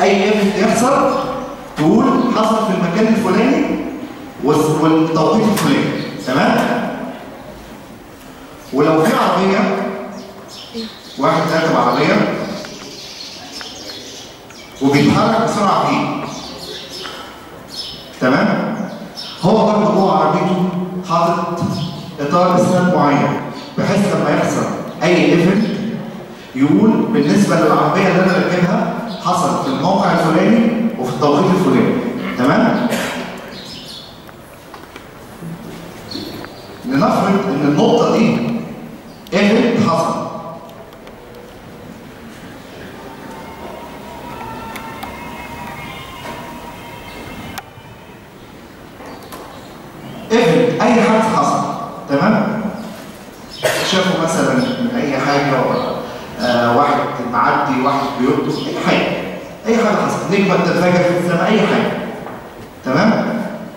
اي ايفنت يحصل تقول حصل في المكان الفلاني والس- والتوقيت الفلاني تمام ولو في عربيه واحد راكب عربيه وبيتحرك بسرعه فيه تمام هو برضه جوه عربيته حاطط اطار اسناد معين بحيث لما يحصل اي ايفنت يقول بالنسبه للعربيه اللي انا راكبها حصل في الموقع الفلاني وفي التوقيت الفلاني تمام لنفرض ان النقطه دي ايفنت حصل ايفنت اي حدث حصل تمام شافوا مثلا من اي حاجه آه واحد معدي واحد بيرقص اي حاجه اي حاجه حصلت نجمه بتنفجر في السماء اي حاجه تمام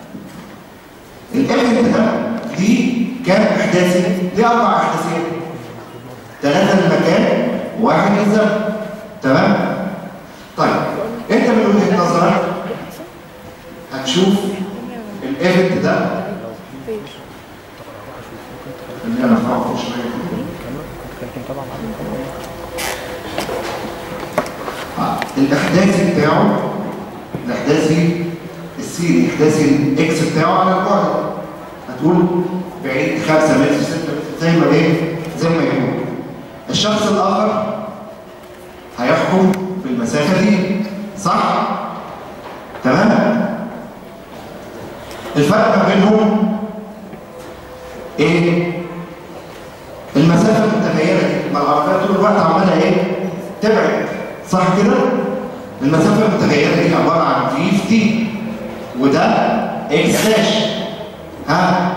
الايفنت ده دي كام احداثي دي اربع احداثيات ثلاثه للمكان وواحد للزمن تمام طيب انت من وجهه نظرك هتشوف الايفنت ده اللي انا ارفعه شويه كده آه، الاحداثي بتاعه الاحداثي السيري الاحداثي الاكس بتاعه على البعد هتقول بعيد 5 متر 6 متر زي ما ايه زي ما يكون الشخص الاخر هيحكم بالمسافه دي صح تمام الفرق ما بينهم ايه المسافه المتغيره دي ما العربيه طول الوقت عماله ايه تبعد صح كده المسافه المتغيره دي عباره عن في في تي وده اكس داش ها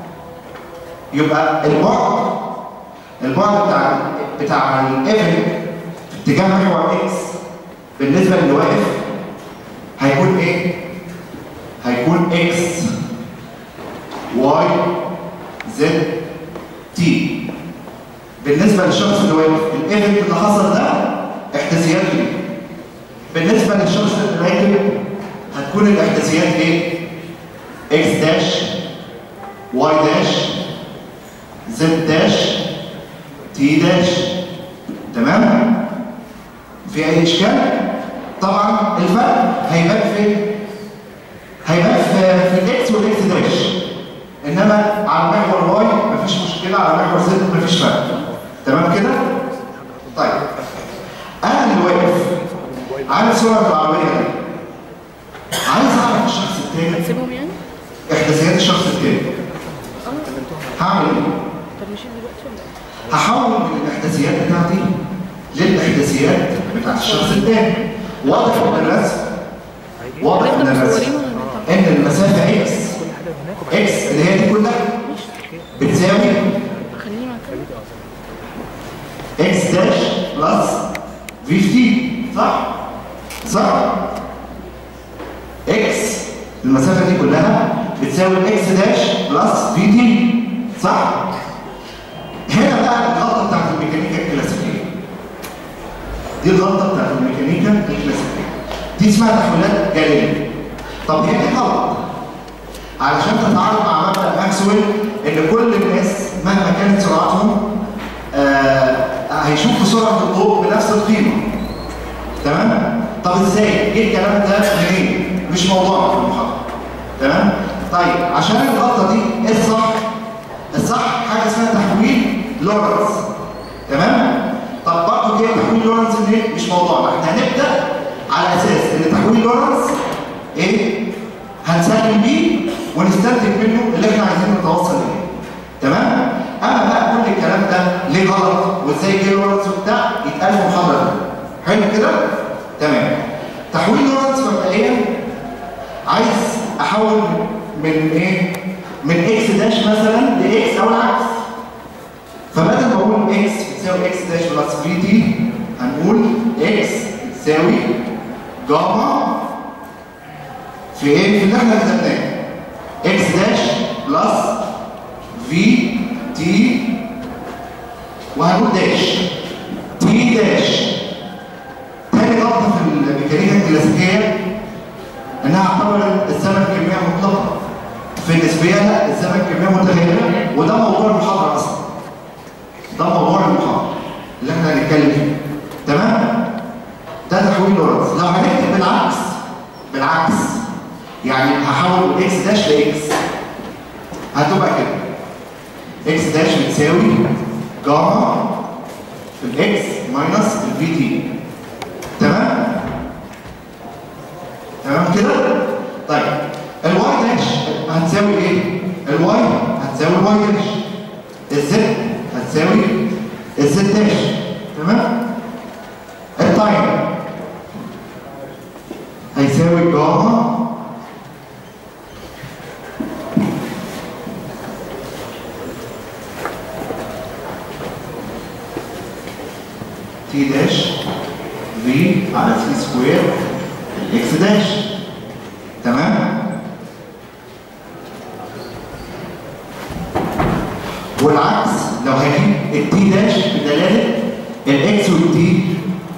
يبقى البعد البعد بتاع بتاع الايفنت في اتجاه محور اكس بالنسبه للي واقف هيكون ايه هيكون اكس واي زد تي بالنسبه للشخص اللي واقف الايفنت اللي حصل ده احداثيات ليه بالنسبه للشخص اللي راكب هتكون الاحداثيات ايه اكس داش واي داش زد داش تي داش تمام في اي اشكال طبعا الفرق هيبان فين هيبان في في الاكس والاكس داش انما على محور واي مفيش مشكله على محور زد مفيش فرق تمام كده طيب انا اللي واقف عارف سرعه العربيه دي عايز اعرف الشخص التاني هتسيبهم يعني؟ احداثيات الشخص التاني هعمل ايه طب مش دلوقتي ولا ايه؟ هحول من الاحداثيات بتاعتي للاحداثيات بتاعت الشخص التاني واضح من الرسم واضح من هنفضل الرسم مصورين ولا ان المسافه اكس اكس اللي هي دي كلها بتساوي خليني مع كده اكس داش بلس في في تي صح؟ صح؟ اكس المسافه دي كلها بتساوي اكس داش بلس في تي صح؟ هنا بقى الغلطه بتاعت الميكانيكا الكلاسيكيه دي الغلطه بتاعت الميكانيكا الكلاسيكيه دي اسمها تحويلات جاليه طب هي دي غلط علشان تتعارض مع مبدا ماكسويل ان كل الناس مهما كانت سرعتهم آه هيشوفوا سرعه الضوء بنفس القيمه تمام طب ازاي ايه الكلام ده منين مش موضوعنا في المحاضره تمام طيب عشان الغلطه دي ايه الصح الصح حاجه اسمها تحويل لورنس تمام طب برضه كده تحويل لورنس منين مش موضوعنا احنا هنبدا على اساس ان تحويل لورنس ايه هنسلم بيه ونستنتج منه اللي احنا عايزين نتوصل اليه تمام اما بقى كل الكلام ده ليه غلط وازاي جه لورنس وبتاع يتقال في محاضره حلو كده تمام تحويل لورنس مبدئيا عايز احول من ايه من اكس داش مثلا لاكس او العكس فبدل ما اقول اكس بتساوي اكس داش بلس في تي هنقول اكس بتساوي جاما في ايه في اللي احنا كتبناه اكس داش بلس في تي وهنقول داش تي داش تاني غلطه في الميكانيكا الكلاسيكيه انها اعتبرت الزمن كميه مطلقه في النسبيه لا الزمن كميه متغيره وده موضوع المحاضره اصلا ده موضوع المحاضره اللي احنا هنتكلم فيه تمام ده تحويل لورنس لو هنكتب بالعكس بالعكس يعني هحول اكس داش لاكس هتبقى كده اكس داش بتساوي جاما في الاكس ماينس الفي تي تمام تمام كده طيب الواي داش هتساوي ايه الواي هتساوي الواي داش الزد هتساوي الزد داش تمام التايم هيساوي جاما تي داش في على سي سكوير الاكس داش تمام والعكس لو هجيب التي داش بدلاله الاكس والتي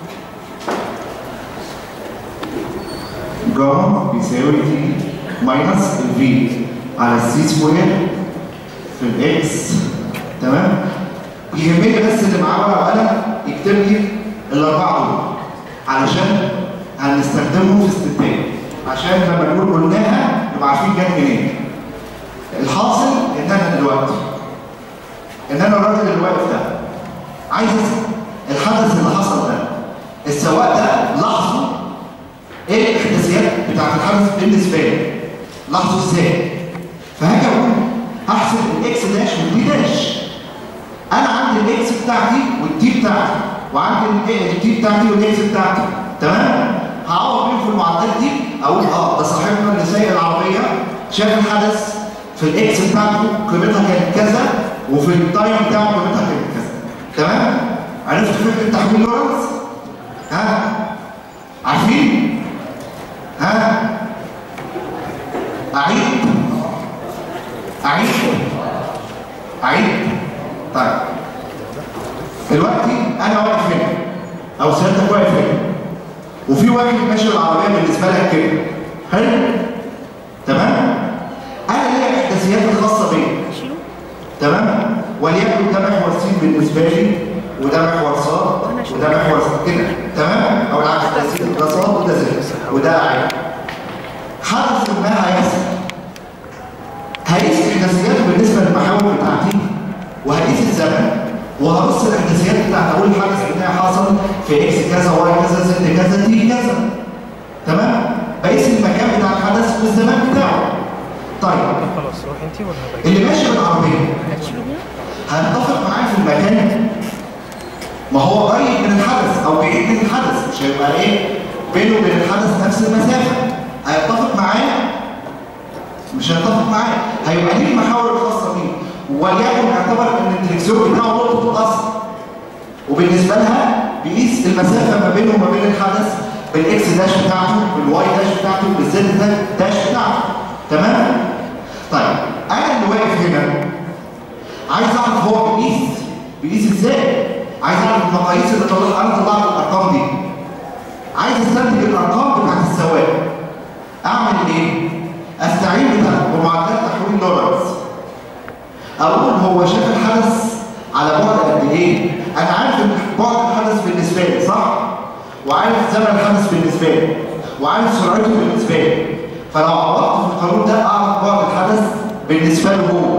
جاما بيساوي تي ماينس الفي على السي سكوير في الاكس تمام يهمني بس اللي معاه ورقه وقلم يكتب لي الاربعه دول علشان هنستخدمهم في استنتاج عشان لما نقول قلناها نبقى عارفين جت منين الحاصل ان انا دلوقتي ان انا الراجل اللي واقف ده عايز اسال الحدث اللي حصل ده السواق ده لاحظوا ايه الاحداثيات بتاعت الحدث بالنسبه لي لاحظوا ازاي فهاجي اقول هحسب الاكس داش والدي داش انا عندي الاكس بتاعتي والدي بتاعتي وعندي الدي بتاعتي والاكس بتاعتي تمام هعوض بيهم في المعادلات دي اقول اه ده صاحبنا اللي سايق العربيه شاف الحدث في الاكس بتاعته قيمتها كانت كذا وفي التايم بتاعه قيمتها كانت كذا تمام عرفت فكره تحويل لورنس ها عارفين ها اعيد اعيد اعيد طيب دلوقتي انا واقف هنا او سيادتك واقف هنا وفي واحد ماشي بالعربيه بالنسبه لك كده حلو تمام انا ليا الاحداثيات الخاصه بيا تمام وليكن ده محور س بالنسبه لي وده محور ص وده محور س كده تمام او العكس ده س وده ص وده ز وده عين حدث ما هيحصل هقيس احداثياته بالنسبه للمحاور بتاعتي وهقيس الزمن وهبص الاحداثيات بتاعت اقول الحدث بتاعي حصل في اكس كذا واي كذا زد كذا تي كذا تمام بقيس المكان بتاع الحدث والزمان بتاعه طيب خلاص روح انت ولا هبقى اللي ماشي بالعربيه هتشيله هنا هنتفق معاه في المكان ما هو قريب من الحدث او بعيد من الحدث مش هيبقى ايه بينه وبين الحدث نفس المسافه هيتفق معاه مش هيتفق معاه هيبقى ليه المحاور الخاصه بيه وليكن اعتبر ان الدركسيون بتاعه نقطه الاصل وبالنسبه لها بيقيس المسافه ما بينه وما بين الحدث بالاكس داش بتاعته بالواي داش بتاعته بالزد داش بتاعته تمام طيب انا اللي واقف هنا عايز اعرف هو بيقيس بيقيس ازاي عايز اعرف المقاييس اللي طلعت انا طلعت الارقام دي عايز استنتج الارقام بتاعت السواق اعمل ايه استعين بمعادلات تحويل لورنس اقول هو شاف الحدث على بعد قد ايه انا عارف ان بعد الحدث بالنسبه لي صح وعارف زمن الحدث بالنسبه لي وعارف سرعته بالنسبه لي فلو عوضت في القانون ده اعرف بعد الحدث بالنسبه له هو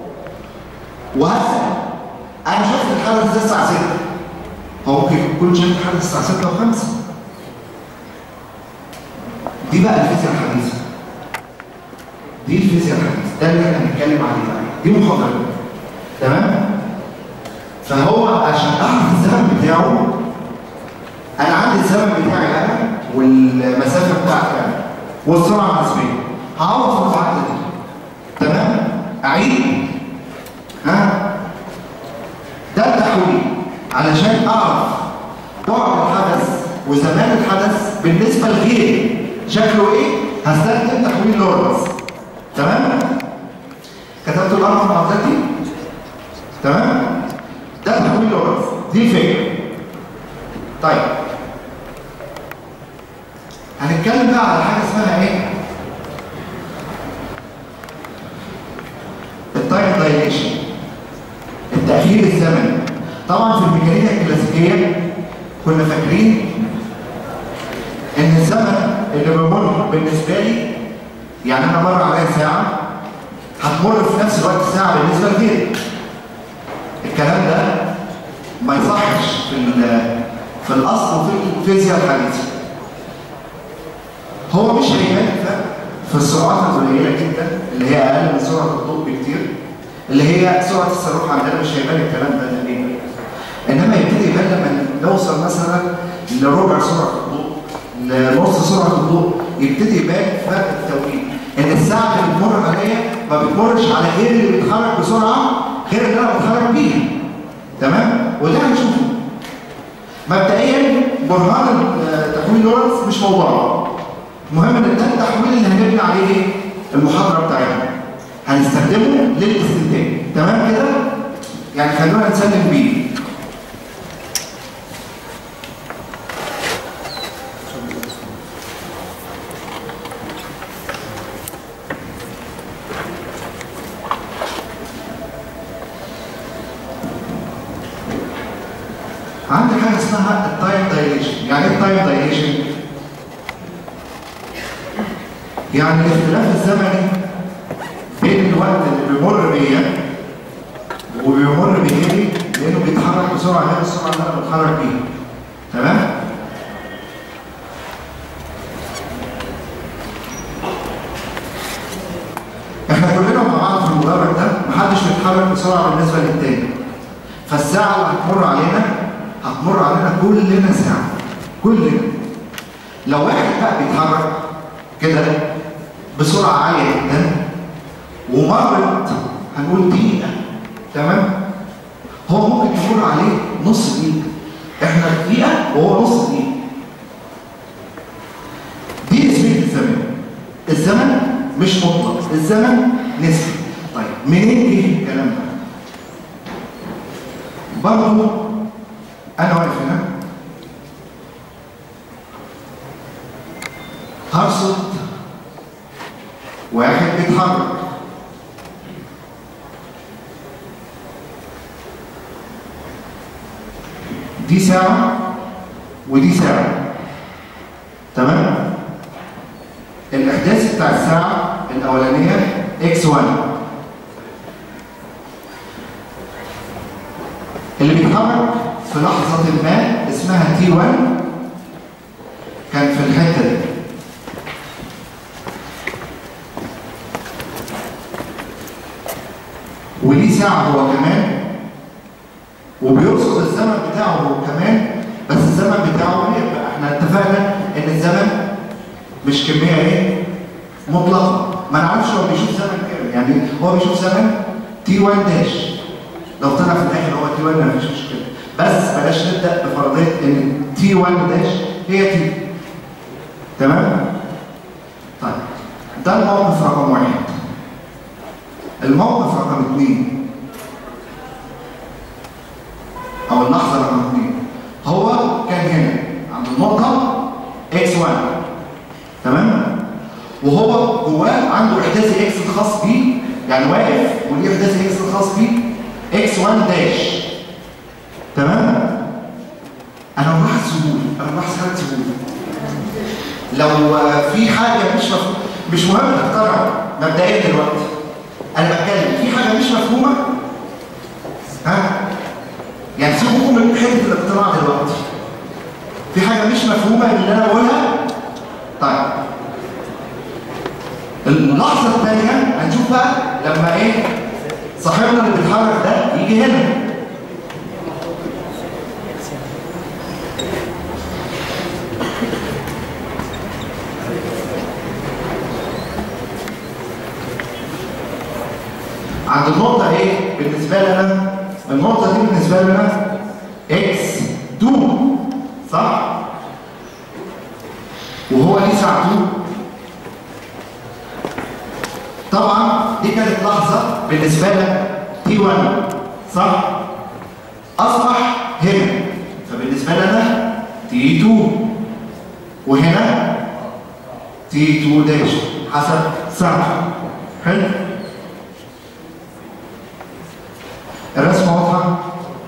وهسأل انا شفت الحدث ده الساعه 6 هو ممكن يكون شايف الحدث الساعه 6 و5 دي بقى الفيزياء الحديثه دي الفيزياء الحديثه ده اللي احنا هنتكلم عليه بقى دي محاضره تمام فهو عشان اعرف الزمن بتاعه انا عندي الزمن بتاعي انا والمسافه بتاعتي انا والسرعه النسبيه هعوض في المعادله دي تمام اعيد ها ده التحويل علشان اعرف بعد الحدث وزمان الحدث بالنسبه لغيري شكله ايه هستخدم تحويل لورنس تمام كتبت الارقام المعادلات دي تمام ده تحويل لورنس دي الفكره طيب هنتكلم بقى على حاجه اسمها ايه التايم دايليشن التاخير الزمني طبعا في الميكانيكا الكلاسيكيه كنا فاكرين ان الزمن اللي بيمر بالنسبه لي يعني انا مر عليا ساعه هتمر في نفس الوقت ساعه بالنسبه لغيري الكلام ده ما يصحش في ال- في الاصل وفي الفيزياء الحديثه هو مش هيبان فرق في السرعات القليله جدا اللي هي اقل من سرعه الضوء بكتير اللي هي سرعه الصاروخ عندنا مش هيبان الكلام ده تقريبا انما يبتدي يبان لما نوصل مثلا لربع سرعه الضوء لنص سرعه الضوء يبتدي يبان فرق التوقيت ان الساعه اللي بتمر عليا ما بتمرش على غير اللي بيتحرك بسرعه غير اللي انا بتحرك بيها تمام وده هنشوفه مبدئيا برهان ال- تحويل لورنس مش موضوعنا المهم ان ده التحويل اللي هنبني عليه ايه؟ المحاضره بتاعتنا هنستخدمه للاستنتاج تمام كده يعني خلونا نسلم بيه عندي حاجه اسمها التايم دايليشن يعني ايه التايم دايليشن يعني الاختلاف الزمني بين الوقت اللي بيمر بيا وبيمر بغيري لانه بيتحرك بسرعه غير السرعه اللي انا بتحرك بيها تمام احنا كلنا مع بعض في المدرج ده محدش بيتحرك بسرعه بالنسبه للتاني فالساعه اللي هتمر علينا هتمر علينا كلنا ساعه كلنا لو واحد بقى بيتحرك كده بسرعه عاليه جدا ومرت هنقول دقيقه تمام هو ممكن يمر عليه نص دقيقه احنا دقيقه وهو نص دقيقه دي نسبيه الزمن الزمن مش مطلق الزمن نسبي طيب منين جه الكلام ده برضه انا واقف هنا هرصد واحد بيتحرك دي ساعة ودي ساعة تمام الإحداث بتاع الساعة الأولانية x1 اللي بيتحرك في لحظة ما اسمها t1 كان في الحتة دي وليه ساعة هو كمان وبيرصد الزمن بتاعه هو كمان بس الزمن بتاعه هيبقى احنا اتفقنا ان الزمن مش كمية ايه مطلقة ما نعرفش هو بيشوف زمن كام يعني هو بيشوف زمن تي 1 داش لو طلع في الاخر هو تي 1 مفيش مشكلة بس بلاش نبدأ بفرضية ان تي 1 داش هي تي تمام طيب ده الموقف رقم واحد الموقف رقم اثنين او اللحظه رقم اثنين هو كان هنا عند النقطه x1 تمام وهو جواه عنده احداث اكس الخاص بيه يعني واقف وليه احداث اكس الخاص بيه x1 داش تمام انا ملاحظ سهوله انا ملاحظ حاجه سهوله لو في حاجه مش مفهومه مش مهم تقتنع مبدئيا دلوقتي انا بتكلم في حاجه مش مفهومه ها يعني سيبكم من حته الاقتناع دلوقتي في حاجه مش مفهومه من اللي انا بقولها طيب اللحظه الثانيه هنشوف بقى لما ايه صاحبنا اللي بيتحرك ده يجي هنا عند النقطة ايه بالنسبة لنا النقطة دي بالنسبة لنا اكس 2 صح وهو ليه ساعته طبعا دي كانت لحظة بالنسبة لك تي 1 صح اصبح هنا فبالنسبة لنا تي 2 وهنا تي 2 داش حسب ساعته حلو الرسمه واضحه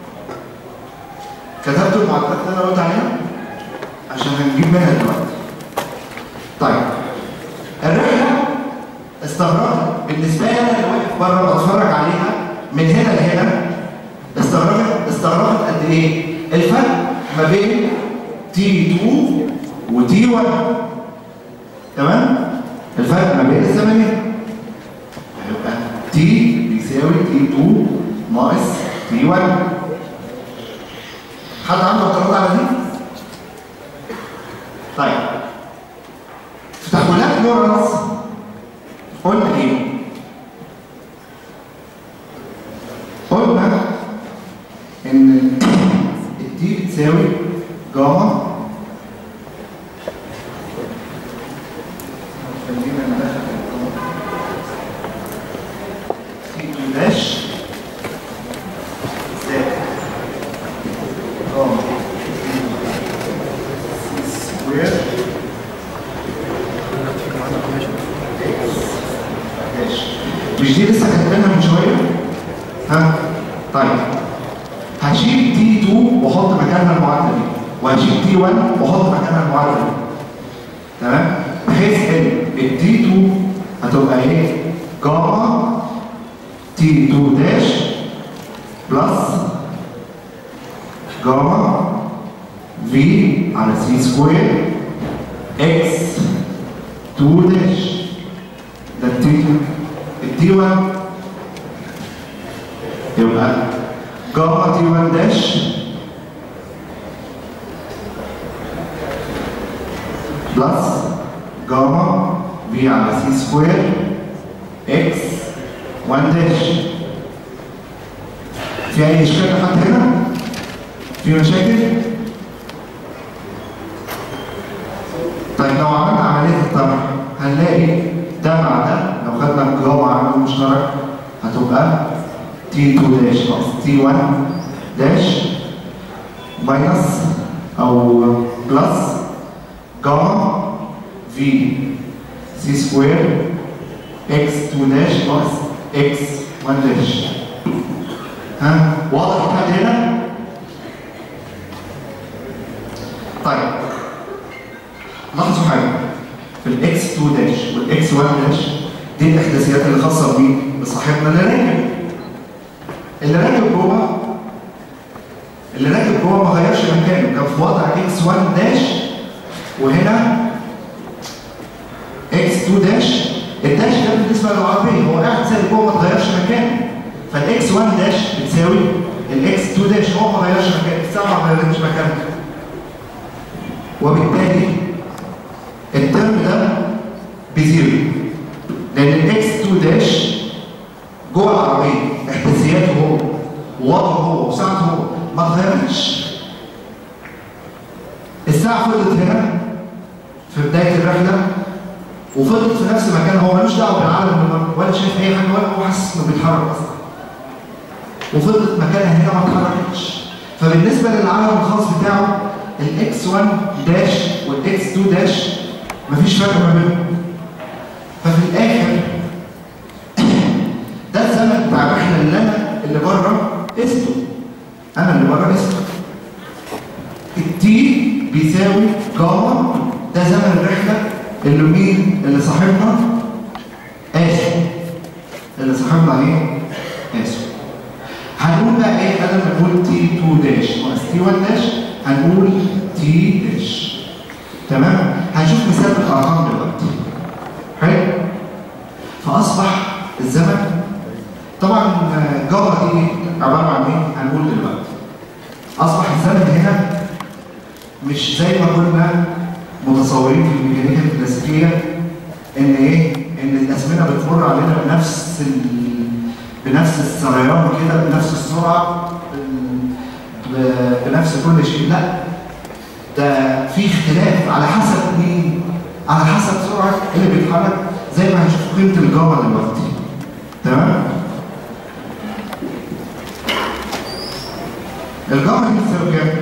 كتبت المعادلات اللي انا قلت عليها عشان هنجيب منها دلوقتي طيب الرحله استغرقت بالنسبه لي انا اللي واقف بره بتفرج عليها من هنا لهنا استغرقت استغرقت قد ايه؟ الفرق ما بين تي 2 وتي 1 تمام؟ الفرق ما بين الزمنين هيبقى تي بيساوي تي 2 ناقص تي 1 حد عنده اعتراض على دي؟ طيب في تحويلات لورنس قلنا ايه؟ قلنا ان التي بتساوي جاما خلينا ندخل تي 2 داش زائد جاما سي سكوير ماشي مش دي لسه كاتبينها من شويه؟ ها؟ طيب هشيل تي 2 واحط مكانها المعادله دي وهشيل تي 1 واحط مكانها المعادله دي تمام؟ بحيث ان التي 2 هتبقى ايه؟ جاما تي 2 داش بلس جاما في على سي سكوير اكس 2 داش ده التي التي 1 يبقى جاما تي 1 داش بلس جاما في على سي سكوير اكس 1 داش في اي اشكال لحد هنا؟ في مشاكل؟ طيب لو عملنا عمليه الطرح هنلاقي ده مع ده لو خدنا الجاما عامل مشترك هتبقى تي 2 داش ناقص تي 1 داش ماينس او بلس جاما في سي سكوير اكس 2 داش ناقص اكس 1 داش ها واضح لحد هنا؟ طيب لاحظوا حاجه في الاكس 2 داش والاكس 1 داش دي الاحداثيات اللي خاصه بيه بصاحبنا اللي راكب اللي راكب جوه اللي راكب جوه ما غيرش مكانه كان في وضع اكس 1 داش وهنا اكس 2 داش الداش ده بالنسبه للعربيه هو قاعد ثابت جوه ما اتغيرش مكانه فالاكس 1 داش بتساوي الاكس 2 داش هو ما غيرش مكانه الساعه ما غيرتش مكانها وبالتالي الترم ده بزيرو لان الاكس 2 داش جوه العربيه احداثياته هو ووضعه هو وساعته هو ما اتغيرتش الساعه فضلت هنا في بدايه الرحله وفضلت في نفس مكانها هو ملوش دعوه بالعالم ولا شايف اي حاجه ولا هو حاسس انه بيتحرك اصلا وفضلت مكانها هنا ما اتحركتش فبالنسبه للعالم الخاص بتاعه الاكس 1 داش والاكس 2 داش مفيش فرق ما بينهم ففي الاخر ده الزمن بتاع الرحله اللي انا اللي بره استه انا اللي بره استه التي بيساوي جاما ده زمن الرحله اللي مين اللي صاحبنا اسف اللي صاحبنا ايه اسف هنقول بقى ايه بدل ما نقول تي 2 داش ناقص تي 1 داش هنقول تي داش تمام هنشوف مثال بالارقام دلوقتي حلو فاصبح الزمن طبعا جوهر دي عباره عن ايه هنقول دلوقتي اصبح الزمن هنا مش زي ما كنا متصورين في الميكانيكا الكلاسيكيه ان ايه ان الازمنه بتمر علينا بنفس ال... بنفس السريان كده بنفس السرعه ب- بنفس كل شيء لا ده في اختلاف على حسب مين على حسب سرعه اللي بيتحرك زي ما هنشوف قيمه الجاما دلوقتي تمام الجاما دي بتساوي كام؟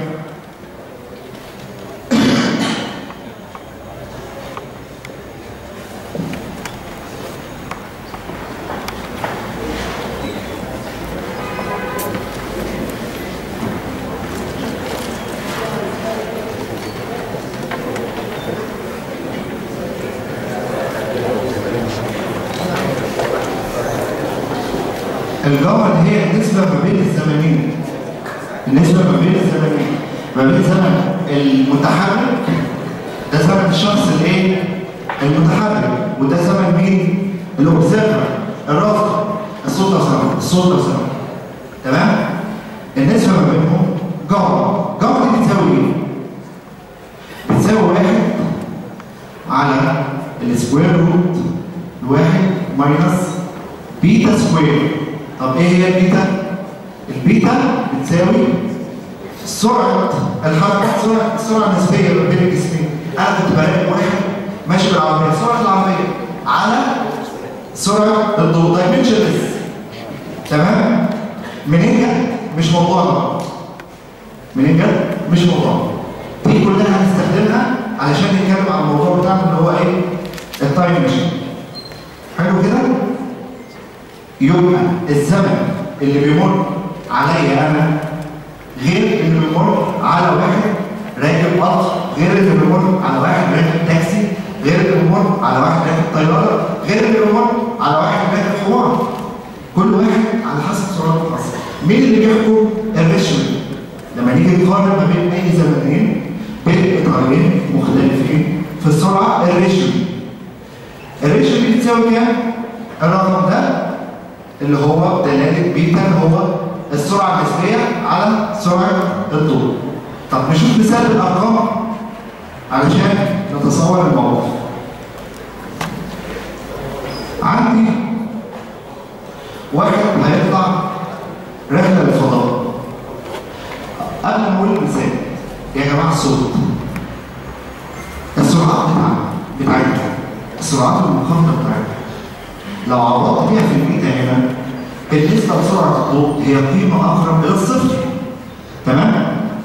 الجاما اللي هي النسبة ما بين الزمنين النسبة ما بين الزمنين ما بين زمن المتحرك ده زمن الشخص الايه؟ المتحرك وده زمن مين؟ الاوبزرفر الرافض الصوت لو سمحت الصوت لو سمحت تمام؟ النسبة ما بينهم جاما جاما دي بتساوي ايه؟ بتساوي واحد على السكوير روت الواحد ماينس بيتا سكوير طب ايه هي البيتا؟ البيتا بتساوي سرعة الحركة سرعة السرعة النسبية ما بين الجسمين أنا كنت براقب واحد ماشي بالعربية سرعة العربية على سرعة الضوء دايمنشنلس تمام؟ منين جت؟ مش موضوعنا منين جت؟ مش موضوعنا دي كلها هنستخدمها علشان نتكلم عن الموضوع بتاعنا اللي هو ايه؟ التايم ماشين حلو كده؟ يبقى الزمن اللي بيمر عليا انا غير اللي بيمر على واحد راكب قطر غير اللي بيمر على واحد راكب تاكسي غير اللي بيمر على واحد راكب طياره غير اللي بيمر على واحد راكب حمار كل واحد على حسب سرعته الخاصه مين اللي بيحكم الريشيو لما نيجي نقارن ما بين اي زمنين بين اطارين مختلفين في السرعه الريشيو الريشيو دي بتساوي كام؟ الرقم ده اللي هو دلاله بيتا اللي هو السرعه النسبيه على سرعه الضوء. طب نشوف مثال بالارقام علشان نتصور الموقف. عندي واحد هيطلع رحله للفضاء. قبل ما اقول المثال يا جماعه الصوت السرعات بتاعتنا بتاعتنا السرعات المنخفضه بتاعتنا لو عوضت بيها في الميتا هنا بالنسبه لسرعه الضوء هي قيمه اقرب الى الصفر تمام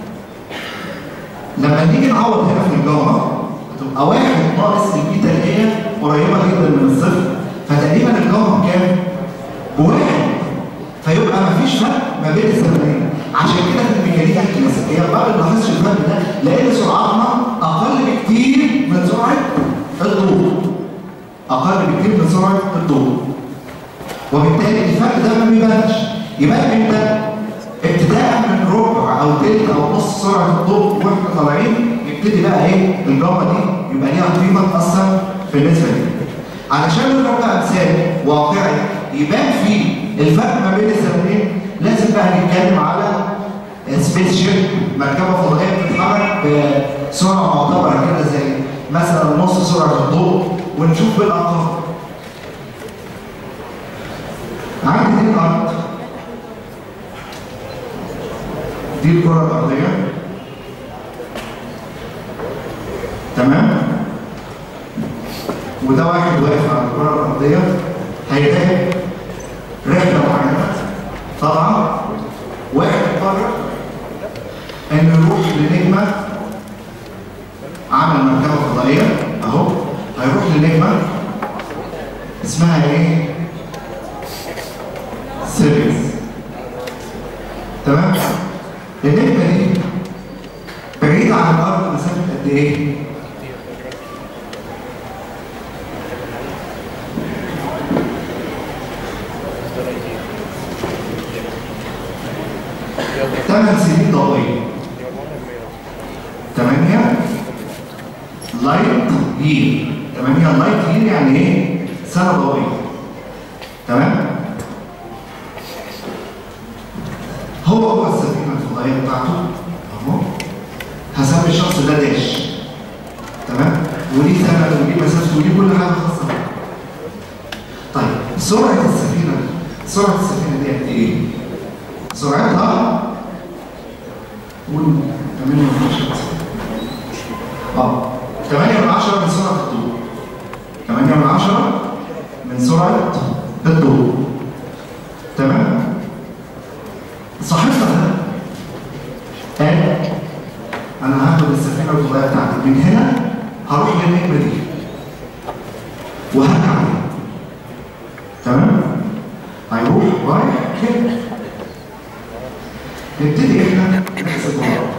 لما نيجي نعوض هنا في الجامعه هتبقى واحد ناقص الميتا اللي هي قريبه جدا من الصفر فتقريبا الجامعه بكام؟ بواحد فيبقى مفيش فرق ما بين الزمنين عشان كده في الميكانيكا الكلاسيكيه ما بنلاحظش الفرق ده لان سرعتنا اقل بكتير من سرعه الضوء اقل بكتير من سرعه الضوء وبالتالي الفرق ده ما بيبانش يبقى امتى ابتداء من ربع او تلت او نص سرعه الضوء واحنا طالعين يبتدي بقى ايه الجامعه دي يبقى ليها قيمه تاثر في النسبه دي علشان نضرب بقى مثال واقعي يبان فيه الفرق ما بين الزمنين لازم بقى نتكلم على سبيس شيب مركبه فضائيه بتتحرك بسرعه معتبره كده زي مثلا نص سرعه الضوء ونشوف بالارقام عندي دي الارض دي الكره الارضيه تمام وده واحد واقف على الكره الارضيه هيلاقي رحله معينه طبعا واحد قرر انه يروح لنجمه عمل مركبه فضائيه اهو هيروح لنجمه اسمها ايه؟ سيريس تمام؟ النجمه دي بعيده عن الارض مسافه قد ايه؟ ثمان سنين ضوئيه ثمانية لايت يير ثمانية لايت يير يعني ايه؟ سنة ضوئية تمام؟ هو هو السفينة الفضائية بتاعته اهو هسمي الشخص ده داش تمام؟ ودي سنة ودي مسافة ودي كل حاجة خاصة بيه. طيب سرعة السفينة سرعة السفينة دي قد ايه؟ سرعتها قول 8 من 10 اه 8 من 10 من سرعة الضوء 8 من 10 من سرعة الضوء تمام صاحبنا ده قال انا هاخد السفينة الفضائية بتاعتي من هنا هروح للنجمة دي وهرجع عليها تمام هيروح رايح كده نبتدي احنا نحسب مع بعض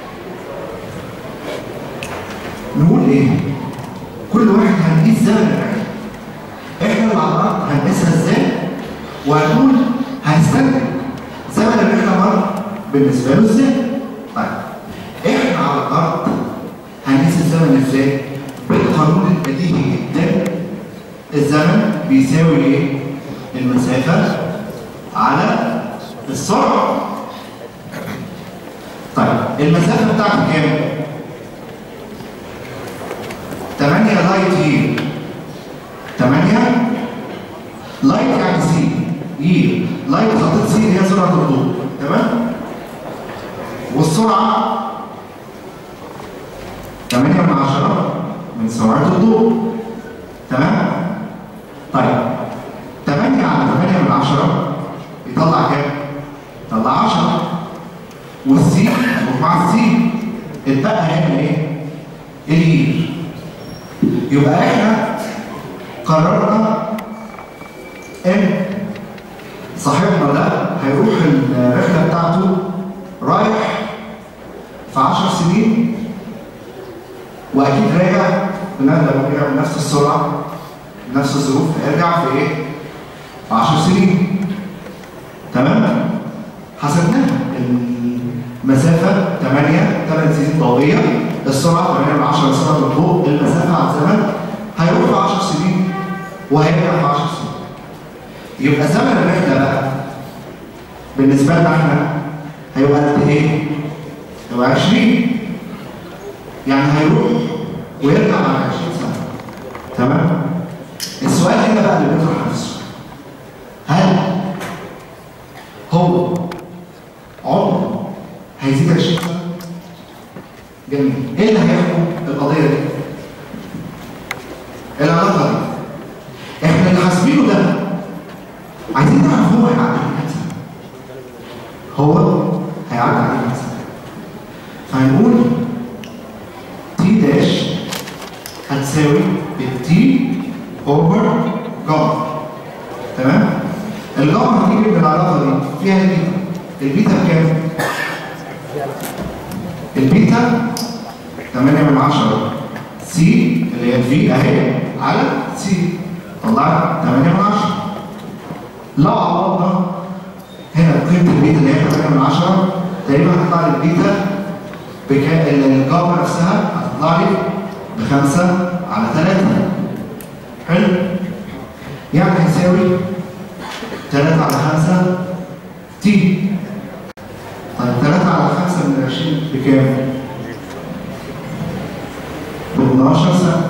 نقول ايه كل واحد هنقيس زمن الرحله احنا اللي على الارض هنقيسها ازاي وهنقول هنستنتج زمن الرحله مر بالنسبه له ازاي؟ طيب احنا على الارض هنقيس الزمن ازاي؟ بالقانون البديهي جدا الزمن بيساوي ايه؟ المسافه على السرعه طيب المسافه بتاعته كام؟ 8 لايت يير 8 لايت يعني سي يير لايت خطيط سي هي سرعه الضوء تمام والسرعه 8 من 10 من سرعه الضوء تمام طيب 8 على 8 من 10 يطلع كام يطلع 10 والسي يروح مع السي اتبقى هنا ايه اليير يبقى احنا قررنا ان صاحبنا ده هيروح الرحله بتاعته رايح في 10 سنين واكيد راجع بنفس راجع بنفس السرعه بنفس الظروف هيرجع في ايه؟ في 10 سنين تمام؟ حسبناها المسافه 8 8 سنين ضوئيه السرعه 8 من 10 سرعه الضوء المسافه على الزمن هيروح في 10 سنين وهيرجع في 10 سنين يبقى زمن الرحله بقى بالنسبه لنا احنا هيبقى قد ايه؟ هيبقى 20 يعني هيروح ويرجع بعد 20 سنه تمام؟ السؤال هنا بقى اللي بيطرح نفسه هل هو عمره هيزيد 20 سنه؟ جميل ايه اللي هيحكم القضيه دي؟ العلاقه دي احنا اللي حاسبينه ده عايزين نعرف هو هيعدي عليه كام سنه هو هيعدي عليه كام سنه فهنقول تي داش هتساوي التي اوفر جاما تمام الجاما هتيجي من العلاقه دي فيها البيتا البيتا بكام؟ البيتا 8 من 10 سي اللي هي الفي اهي على سي طلعت 8 من 10 لو عوضنا هنا قيمه البيتا اللي هي 8 من 10 تقريبا هتطلع لي البيتا بكام الجاما نفسها هتطلع لي بخمسة على 3 حلو يعني هيساوي 3 على 5 تي طيب 3 على 5 من 20 بكام؟ ب 12 سنة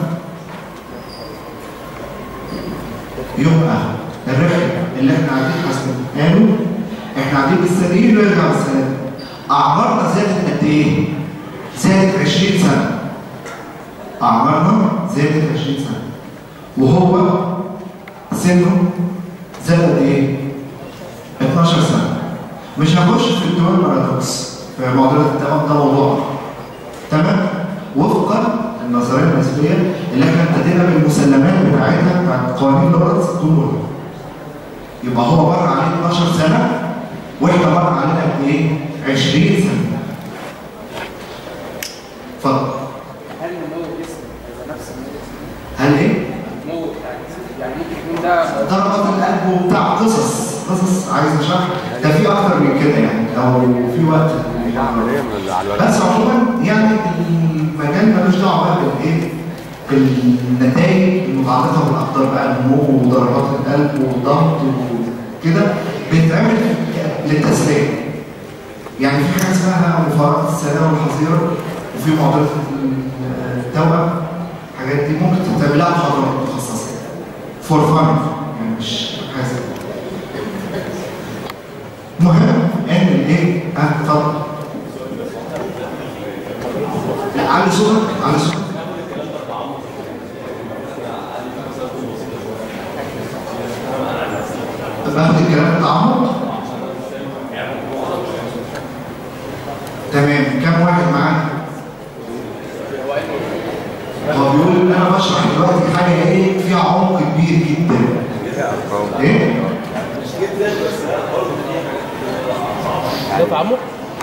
يبقى الرحلة اللي احنا قاعدين حاسبينها احنا قاعدين مستنيين ويرجع بالسلامة أعمارنا زادت قد إيه؟ زادت 20 سنة أعمارنا زادت 20 سنة وهو سنه زاد قد إيه؟ 12 سنة مش هنخش في الدول بارادوكس في معضلة التمام ده موضوع تمام؟ وفقا النظريه النسبيه اللي احنا ابتدينا بالمسلمات بتاعتها بتاعت قوانين لورنس طول الوقت. يبقى هو مر عليه 12 سنه واحنا مر علينا قد ايه؟ 20 سنه. اتفضل. هل نمو الجسم هيبقى نفس النمو هل ايه؟ النمو بتاع الجسم يعني ممكن يكون ده ضربات القلب وبتاع قصص قصص عايز اشرح ده في اكتر من كده يعني لو في وقت عمليه من على الوجه بس عموما يعني المجال ملوش دعوه بقى بالايه؟ بالنتائج المتعلقه بالاخطار بقى النمو وضربات القلب والضغط وكده بيتعمل للتسليه. يعني في حاجه اسمها مفارقه السلامه والحظيره وفي معضله التوأم الحاجات دي ممكن تعمل لها محاضرات متخصصه فور فن يعني مش حاجه زي كده. المهم ان الايه؟ اه اتفضل لا علي صوتك علي صوتك باخد الكلام بتعمق تمام كم واحد معاك هو بيقول ان انا بشرح دلوقتي حاجه ايه فيها عمق كبير جدا ايه ده تعمق؟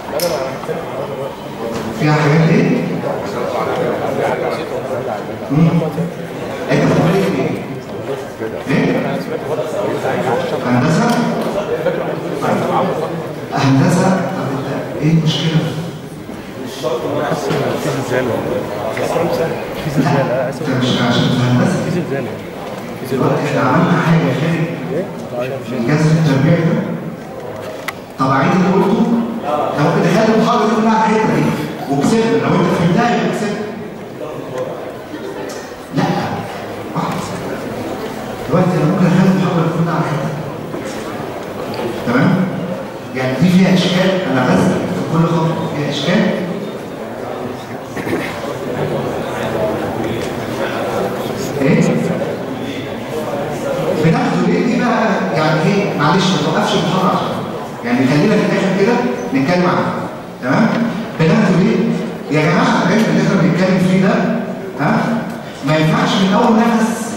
فيها حاجات ايه مم. انت بتقول ايه ايه هندسه زلزال دلوقتي احنا عملنا حاجه خارج الجهاز التربيعي ده طب عيد اللي قلته لو كنت خدت المحاضره دي كلها على الحته دي وكسبنا لو انت فهمتها يبقى كسبت لا واحد دلوقتي انا ممكن اخد المحاضره دي كلها على الحته دي. تمام يعني دي فيها اشكال انا بس في كل خطوه فيها اشكال ايه بناخده ليه دي بقى يعني ايه معلش ما توقفش المحاضره عشان يعني خلينا في الاخر كده نتكلم عنها تمام بناخده ليه يا جماعه العلم اللي احنا بنتكلم فيه ده ها ما ينفعش من اول نفس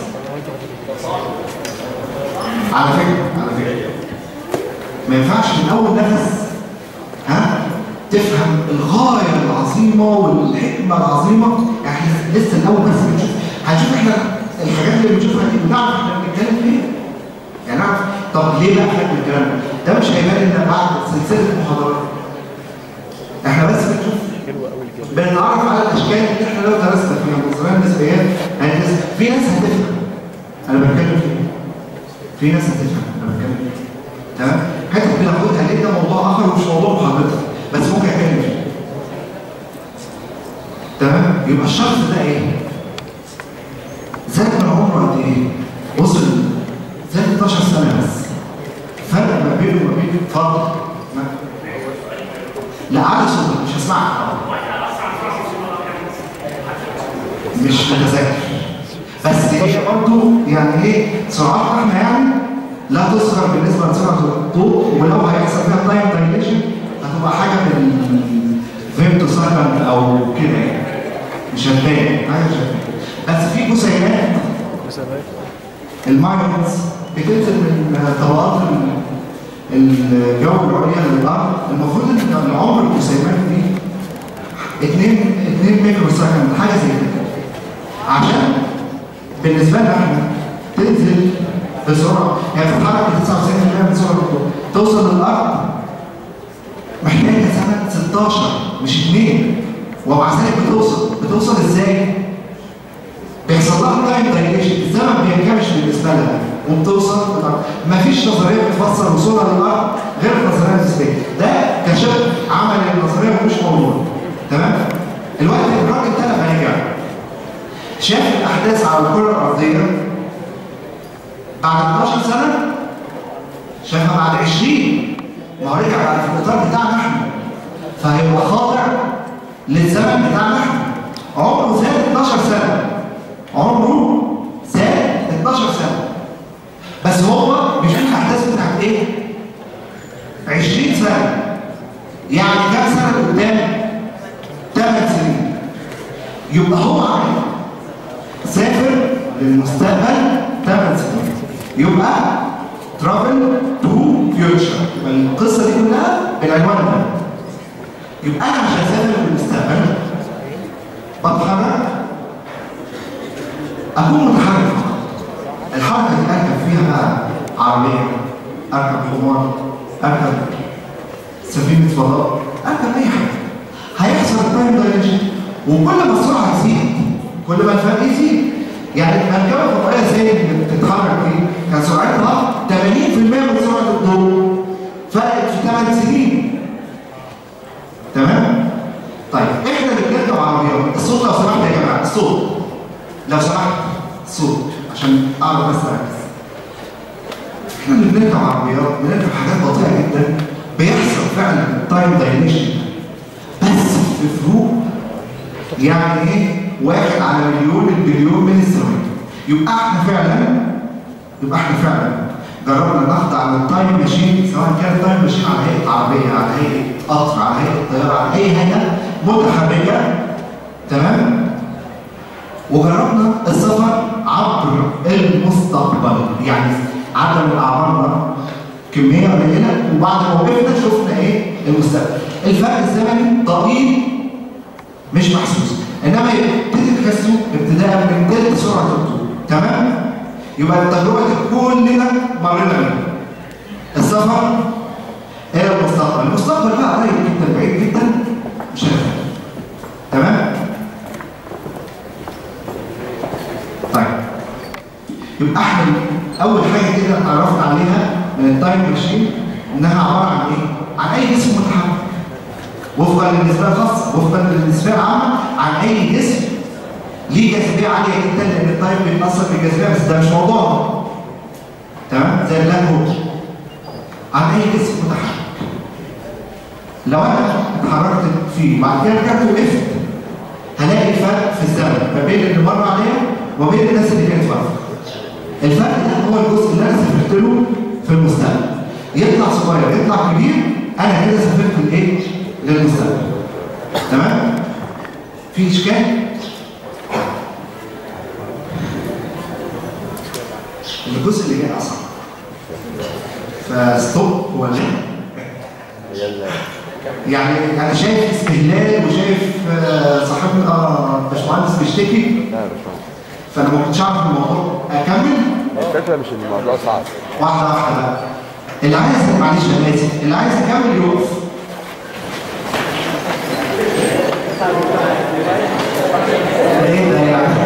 على فكره على فكره ما ينفعش من اول نفس ها تفهم الغايه العظيمه والحكمه العظيمه يعني احنا لسه الاول بس بنشوف هنشوف احنا الحاجات اللي بنشوفها دي بنعرف احنا بنتكلم فيها يعني نعرف طب ليه بقى احنا الكلام ده؟ ده مش هيبان الا بعد سلسله محاضرات احنا بس بنشوف بنتعرف على الاشكال اللي احنا لو درسنا فيها نظريه النسبيات هندرس في ناس هتفهم انا بتكلم فيه في ناس هتفهم انا بتكلم فيه تمام حته بناخدها ليه ده موضوع اخر ومش موضوع محاضرتك بس ممكن اتكلم فيه تمام يبقى الشخص ده ايه زاد من عمره قد ايه وصل زاد 12 سنه بس فرق ما بينه وما بين اتفضل ما- لا على صوتك مش هسمعك مش متذكر بس هي برضه يعني ايه سرعات احنا يعني لا تصغر بالنسبه لسرعه الضوء ولو هيحصل فيها تايم دايليشن هتبقى حاجه من فيمتو سكند او كده يعني مش هتبان حاجه مش هتبان بس في جسيمات الماينز بتنزل من طبقات ال- الجو العليا للارض المفروض ان العمر الجسيمات دي 2 2 ميكرو سكند حاجه زي كده عشان بالنسبه لنا احنا تنزل بسرعه يعني تتحرك ب 99% من سرعه الضوء توصل للارض محتاجه سنه 16 مش 2 ومع ذلك بتوصل بتوصل ازاي؟ بيحصل لها تايم دايليشن الزمن بينكمش بالنسبه لها وبتوصل للارض مفيش نظريه بتفسر وصولها للارض غير النظريه النسبيه ده كشف عمل النظريه مش موجود تمام الوقت الراجل ده لما رجع شاف الاحداث على الكره الارضيه بعد 12 سنه شافها بعد 20 ما هو رجع بعد في الاطار بتاعنا احنا فهيبقى خاضع للزمن بتاعنا احنا عمره زاد 12 سنه عمره زاد 12 سنه بس هو بيشوف الاحداث بتاعت ايه 20 سنه يعني كام سنه قدام 8 سنين يبقى هو عامل سافر للمستقبل 8 سنين يبقى ترافل تو فيوتشر يبقى القصه دي كلها بالعنوان ده يبقى انا عشان اسافر للمستقبل بتحرك اكون متحرك فقط الحركه دي اركب فيها بقى عربيه اركب حمار اركب سفينه فضاء اركب اي حاجه هيحصل تايم دايليشن وكل ما السرعه تزيد كل ما الفرق يزيد يعني المركبه الفضائيه زي اللي بتتحرك دي كان سرعتها 80% من سرعه الضوء فرقت في 8 سنين تمام؟ طيب احنا اللي بنركب عربيات الصوت لو سمحت يا جماعه الصوت لو سمحت الصوت عشان اعرف بس اركز احنا اللي بنركب عربيات بنركب حاجات بطيئه جدا بيحصل فعلا تايم دايليشن بس في فروق يعني ايه واحد على مليون البليون من الثواني يبقى احنا فعلا يبقى احنا فعلا جربنا نخضع للتايم ماشين سواء كان تايم ماشين على هيئه عربيه على هيئه قطر على هيئه طياره على اي هيئه متحركه تمام وجربنا السفر عبر المستقبل يعني عدم اعمارنا كميه قليله وبعد ما وقفنا شفنا ايه المستقبل الفرق الزمني ضئيل مش محسوس انما يبتدي تحسه ابتداء من تلت سرعه الضوء تمام يبقى التجربه دي كلنا مرينا بيها السفر الى المستقبل المستقبل بقى قريب جدا بعيد جدا مش هنفهم تمام طيب يبقى احنا اول حاجه كده اتعرفنا عليها من التايم ماشين انها عباره عن ايه؟ عن اي جسم متحرك وفقا للنسبه الخاصه وفقا للنسبه العامه عن اي جسم ليه جاذبيه عاليه جدا لان التايم بيتاثر بالجاذبيه بس ده مش موضوعنا تمام زي البلاك هول عن اي جسم متحرك لو انا اتحركت فيه وبعد كده رجعت وقفت هلاقي فرق في الزمن ما بين اللي مر عليا وما بين الناس اللي كانت واقفه الفرق ده هو الجزء اللي انا سافرت له في المستقبل يطلع صغير يطلع كبير انا كده سافرت لايه؟ للمستقبل تمام؟ في اشكال؟ الجزء اللي جاي اصعب فستوب هو اللي هي ال- يعني انا شايف استهلال وشايف آه، صاحبنا آه، باشمهندس بيشتكي لا يا باشمهندس فانا ما كنتش اعرف الموضوع اكمل الفكره مش ان الموضوع صعب واحده واحده بقى اللي عايز معلش انا اسف اللي عايز يكمل يقف ايه ده يعني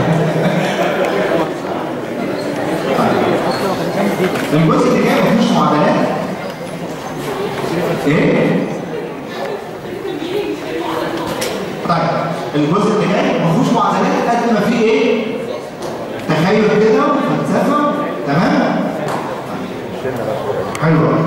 الجزء اللي جاي مفيش معادلات ايه طيب الجزء اللي جاي مفيهوش معادلات قد ما فيه ايه تخيل كده وفلسفه تمام حلو أوي.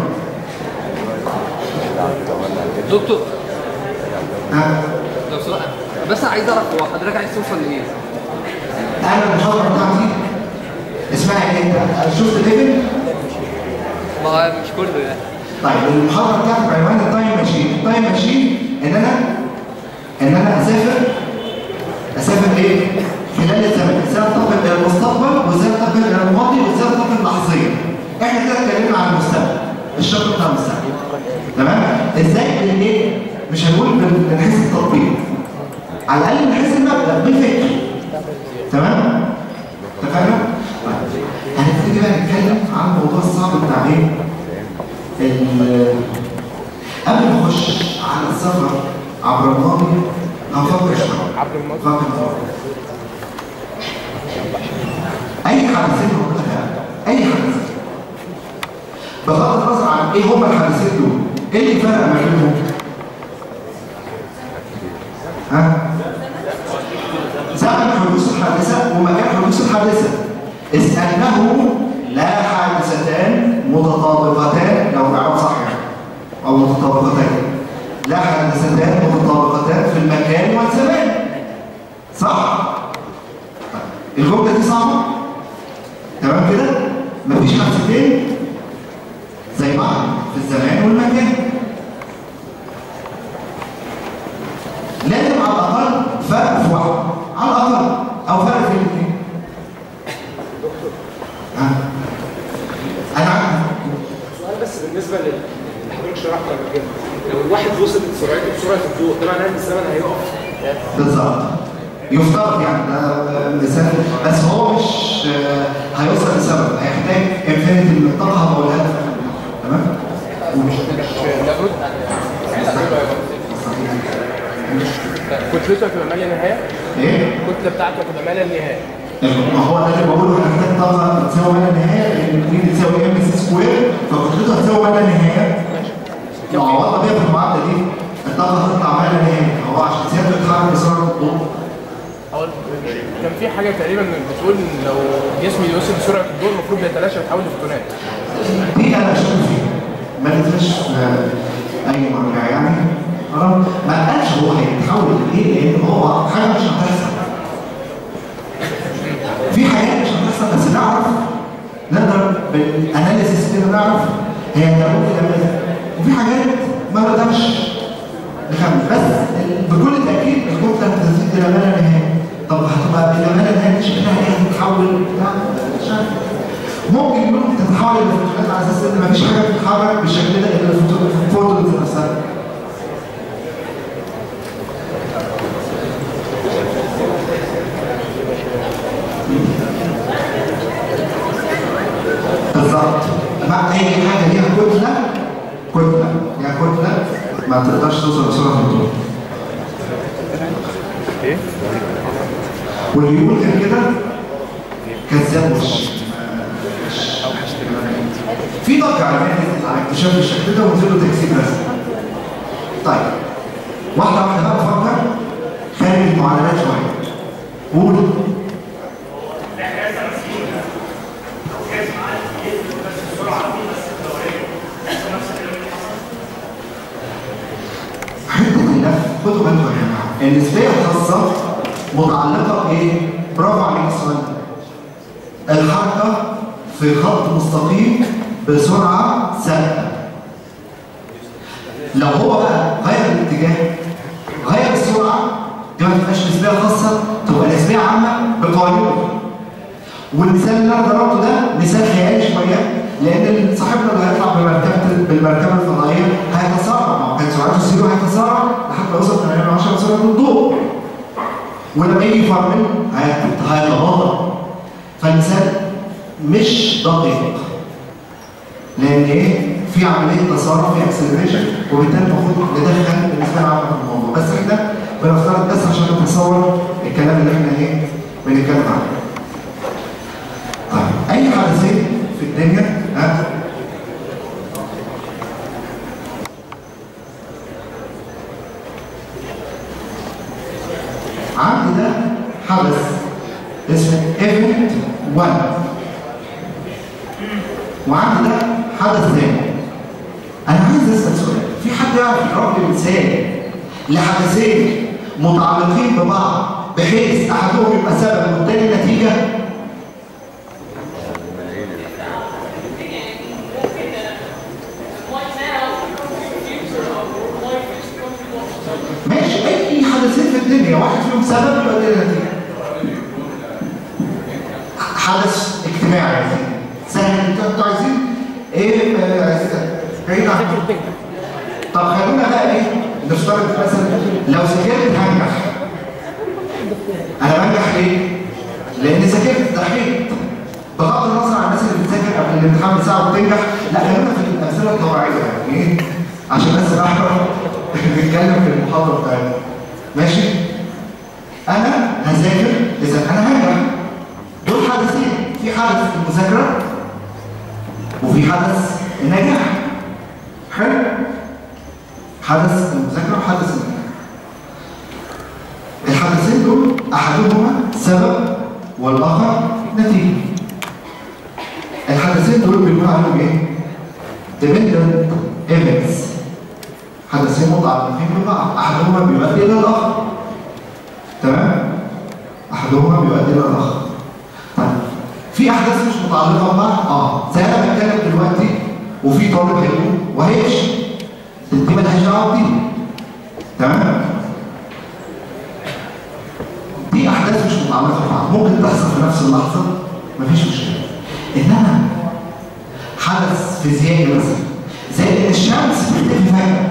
دكتور ها لو سمحت بس عايز اعرف هو حضرتك عايز توصل لايه؟ انا المحاضره بتاعتي اسمها ايه انت شفت ليفل ما هو مش كله يعني طيب المحاضره بتاعتي بعنوان التايم ماشين التايم ماشين ان انا ان انا اسافر اسافر ايه خلال الزمن ازاي انتقل الى المستقبل وازاي انتقل الى الماضي وازاي انتقل لحظيا احنا كده اتكلمنا عن المستقبل الشق بتاع المستقبل تمام ازاي بن- ايه مش هنقول من من حيث التطبيق على الاقل من حيث المبدا بالفكر تمام اتفقنا طيب هنبتدي بقى نتكلم عن الموضوع الصعب بتاع ايه ال- قبل ما اخش على السفر عبر الماضي هنفكر شويه عبر الماضي فكر اي حدثين موجوده فيها اي حدث بغض النظر عن ايه هم الحدثين دول ايه اللي فرق ما بينهم ها زمن حدوث الحادثه ومكان حدوث الحادثه اذ انه لا حادثتان متطابقتان لو نعرف صح يعني او متطابقتان لا حادثتان متطابقتان في المكان والزمان صح طيب، الجمله دي صعبه تمام كده مفيش حادثتين زي بعض في الزمان والمكان لازم على الاقل فرق في واحد على الاقل او فرق في الاثنين ها انا عارف سؤال بس بالنسبه لل- اللي حضرتك شرحته قبل كده لو الواحد وصل سرعته بسرعه الضوء ده معناه ان الزمن هيقف بالظبط يفترض يعني ده مثال بس هو مش آه، هيوصل لسبب هيحتاج انفينيتي من الطاقه هقولها لك تمام ومش كتلته هتبقى ماليه نهايه ايه الكتله بتاعته هتبقى ماليه النهايه ما هو ده اللي بقوله هنحتاج طاقه تساوي ما لا نهايه لان 2 تساوي ام سي سكوير فكتلته هتساوي ما لا نهايه لو عوضنا بيها في المعادله دي الطاقه هتطلع ما لا نهايه هو عشان سيادة بيتحرك بسرعه الضوء أو كان في حاجه تقريبا بتقول إن لو جسمي يوصل لسرعه الضوء المفروض بيتلاشى ويتحول لفوتونات دي انا شايف فيها ما لقيتهاش في اي مرجع يعني خلاص ما قالش هو هيتحول لايه لان هو حاجه مش هتحصل في حاجات مش هتحصل بس نعرف نقدر بالاناليسيس كده نعرف هي هتعمل كده ماذا وفي حاجات ما نقدرش نخمن بس بكل تاكيد الكتله هتزيد الى ما لا نهايه طب هتبقى الى ما لا نهايه شكلها ايه هتتحول بتاع مش عارف ممكن ممكن تتحول لفوتونات على اساس ان مفيش حاجه بتتحرك بالشكل ده الا الفوتون- الفوتونز نفسها بالظبط مع اي حاجه ليها كتله كتله ليها كتله ما تقدرش توصل لسرعه الضوء ايه؟ واللي يقول غير كده كذاب وش في ضجه على فكره على اكتشاف الشكل ده ونزل له تجسيد رسمي طيب واحده واحده بقى نفكر خارج المعادلات شويه قول حته اللف خدوا بالكم يا جماعه النسبيه الخاصه متعلقه بايه؟ برافو عليك السؤال ده الحركه في خط مستقيم بسرعه ثابته لو هو بقى غير الاتجاه غير السرعه دي ما تبقاش نسبيه خاصه تبقى نسبيه عامه بقوانين والمثال اللي انا ضربته ده مثال خيالي شويه لان صاحبنا اللي هيطلع بمركبه بالمركبه الفضائيه هيتسارع ما هو كان سرعته زيرو هيتسارع لحد ما يوصل 8 من 10 سرعه الضوء ولما يجي يفرمل هيت- هيتباطأ فالمثال مش دقيق لان ايه في عمليه تسارع في اكسلريشن وبالتالي المفروض ندخل بالنسبه لنا عامه في الموضوع بس احنا بنفترض بس عشان نتصور الكلام اللي احنا ايه بنتكلم عنه طيب اي حدثين في الدنيا ها عندي ده حدث اسمه ايفنت 1 وعندي ده حدث ثاني انا عايز اسال سؤال في حد يعرف يضرب لي مثال لحدثين متعلقين ببعض بحيث احدهم يبقى سبب والتاني نتيجه ماشي اي حدثين في الدنيا واحد فيهم سبب يبقى ده نتيجه حدث اجتماعي يا سيدي سهل انتوا انتوا عايزين ايه آه، عايزين بعيد عن طب خلونا بقى ايه نفترض مثلا لو ذاكرت هنجح انا بنجح ليه؟ لان ذاكرت دحيت بغض النظر عن الناس اللي بتذاكر قبل الامتحان بساعه وبتنجح لا خلينا في الامثله الطبيعيه يعني ايه؟ عشان بس نعرف نتكلم في المحاضره بتاعتنا ماشي؟ انا هذاكر اذا انا هنجح دول حدثين في حدث المذاكره وفي حدث النجاح حلو حدث المذاكره وحدث النجاح الحدثين دول احدهما سبب والاخر نتيجه الحدثين دول بنقول عليهم ايه dependent events حدثين متعلقين ببعض احدهما بيؤدي الى الاخر تمام احدهما بيؤدي الى الاخر طيب في احداث مش متعلقه ببعض اه زي انا بتكلم دلوقتي وفي طالب هيقوم وهيمشي دي مالهاش دعوه بدي تمام دي احداث مش متعلقه ببعض ممكن تحصل في نفس اللحظه مفيش مشكله انما حدث فيزيائي مثلا زي ان الشمس بتختفي فجاه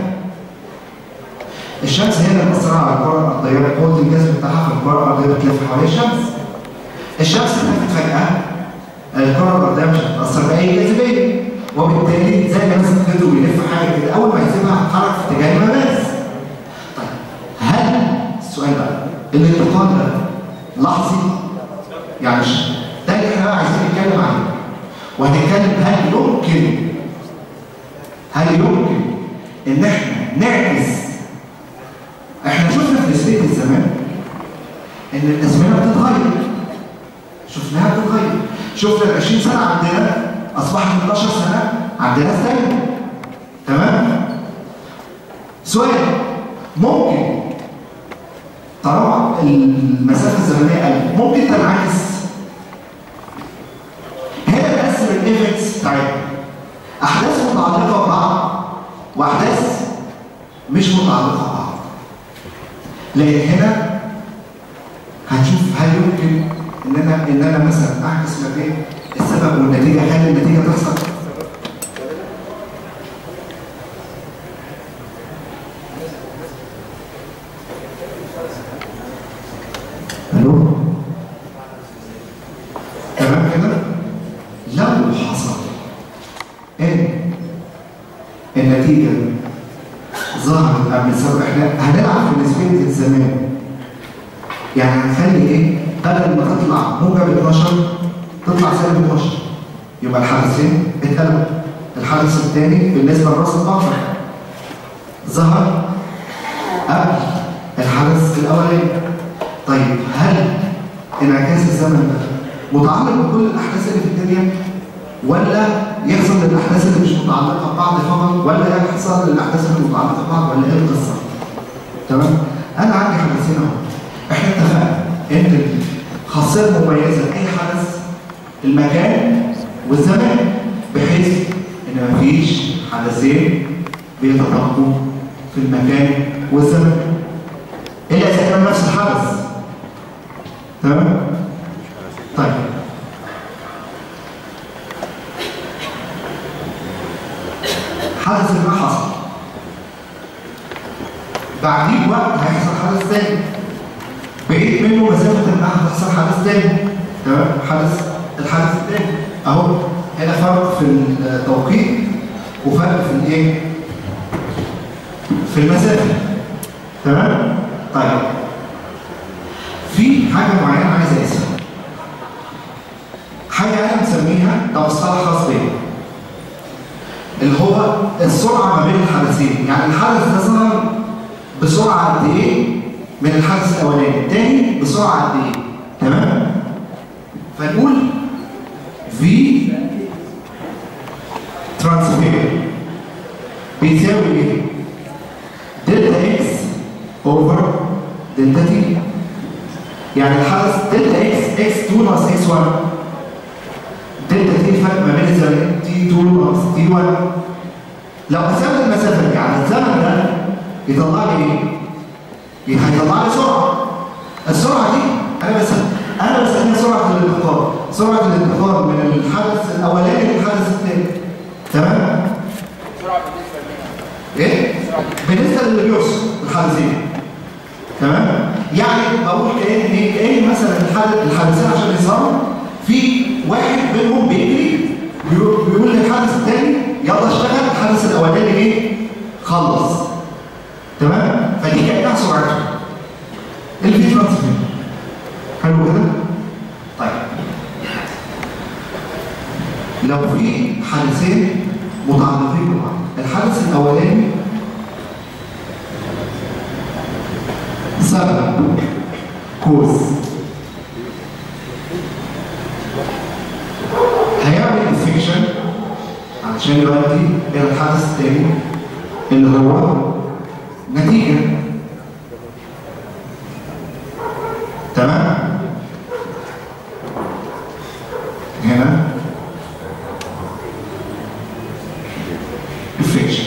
الشمس هي اللي مأثرة على الكرة الأرضية قوة الجذب بتاعها في الكرة الأرضية بتلف حوالين الشمس الشمس اختفت فجأة الكرة الأرضية مش هتتأثر بأي جاذبية وبالتالي زي ما مثلا فضل بيلف حاجة كده أول ما يسيبها هتتحرك في اتجاه المماس طيب هل السؤال بقى الانتقال ده لحظي؟ يعني مش ده اللي احنا بقى عايزين نتكلم عنه وهنتكلم هل يمكن هل يمكن ان احنا نعكس احنا شفنا في نسبيه الزمان ان الازمنه بتتغير شفناها بتتغير شفنا ال 20 سنه عندنا اصبحت 11 سنه عندنا ثانيه تمام سؤال ممكن طالما المسافه الزمنيه قلت ممكن تنعكس هنا نقسم الايفنتس بتاعتنا احداث متعلقه ببعض واحداث مش متعلقه ببعض لان هنا هنشوف هل يمكن ان انا ان انا مثلا اعكس ما بين السبب والنتيجه هل النتيجه تحصل الو تمام كده لو حصل ان النتيجه ظهرت قبل سبب احنا هنلعب في نسبيه الزمان يعني هنخلي ايه بدل ما تطلع موجب 12 تطلع سالب 12 يبقى الحدثين اتقلبوا الحدث الثاني بالنسبه لراس الاخر ظهر قبل الحدث الاولاني طيب هل انعكاس الزمن ده متعلق بكل الاحداث اللي في الدنيا ولا يحصل للاحداث اللي مش متعلقه ببعض فقط ولا يحصل للاحداث اللي متعلقه ببعض ولا ايه القصه تمام انا عندي حدثين اهو احنا اتفقنا ان الخاصيه المميزه لاي حدث المكان والزمان بحيث ان مفيش حدثين بيتطابقوا في المكان والزمان الا اذا كان نفس الحدث تمام طيب حدث ما حصل بعديه بوقت هيحصل حدث تاني بعيد منه مسافه ما هتحصل حدث تاني تمام حدث الحدث التاني اهو هنا فرق في التوقيت وفرق في الايه في المسافه تمام طيب في حاجه معينه عايز اقيسها حاجه انا مسميها ده مصطلح خاص بيا اللي هو السرعه ما بين الحدثين يعني الحدث ده ظهر بسرعه قد ايه من الحدث الاولاني الثاني بسرعه قد ايه تمام فنقول في ترانسفير بيساوي ايه دلتا اكس اوفر دلتا تي يعني الحدث دلتا اكس اكس 2 ناقص اكس 1 دلتا تي الفرق ما بين الزمنين تي 2 ناقص تي 1 لو حسبت المسافه دي على الزمن ده يطلع لي ايه؟ هيطلع لي سرعه السرعه دي انا بس انا بسميها سرعه الانتقال سرعه الانتقال من الحدث الاولاني للحدث الثاني تمام؟ سرعه بالنسبه لنا ايه؟ بالنسبه للي بيوصل الحدثين تمام؟ يعني بقول كأن ايه؟ كأن مثلا الحدث الحدثين عشان يظهروا في واحد منهم بيجري بيقول بيقول للحدث الثاني يلا اشتغل الحدث الاولاني ايه؟ خلص تمام؟ فدي كأنها سرعته الفي ترانسفير حلو كده؟ طيب لو في حدثين متعلقين ببعض الحدث الاولاني سبب كوز هيعمل انفكشن علشان يؤدي الى الحدث الثاني اللي هو نتيجه تمام هنا انفكشن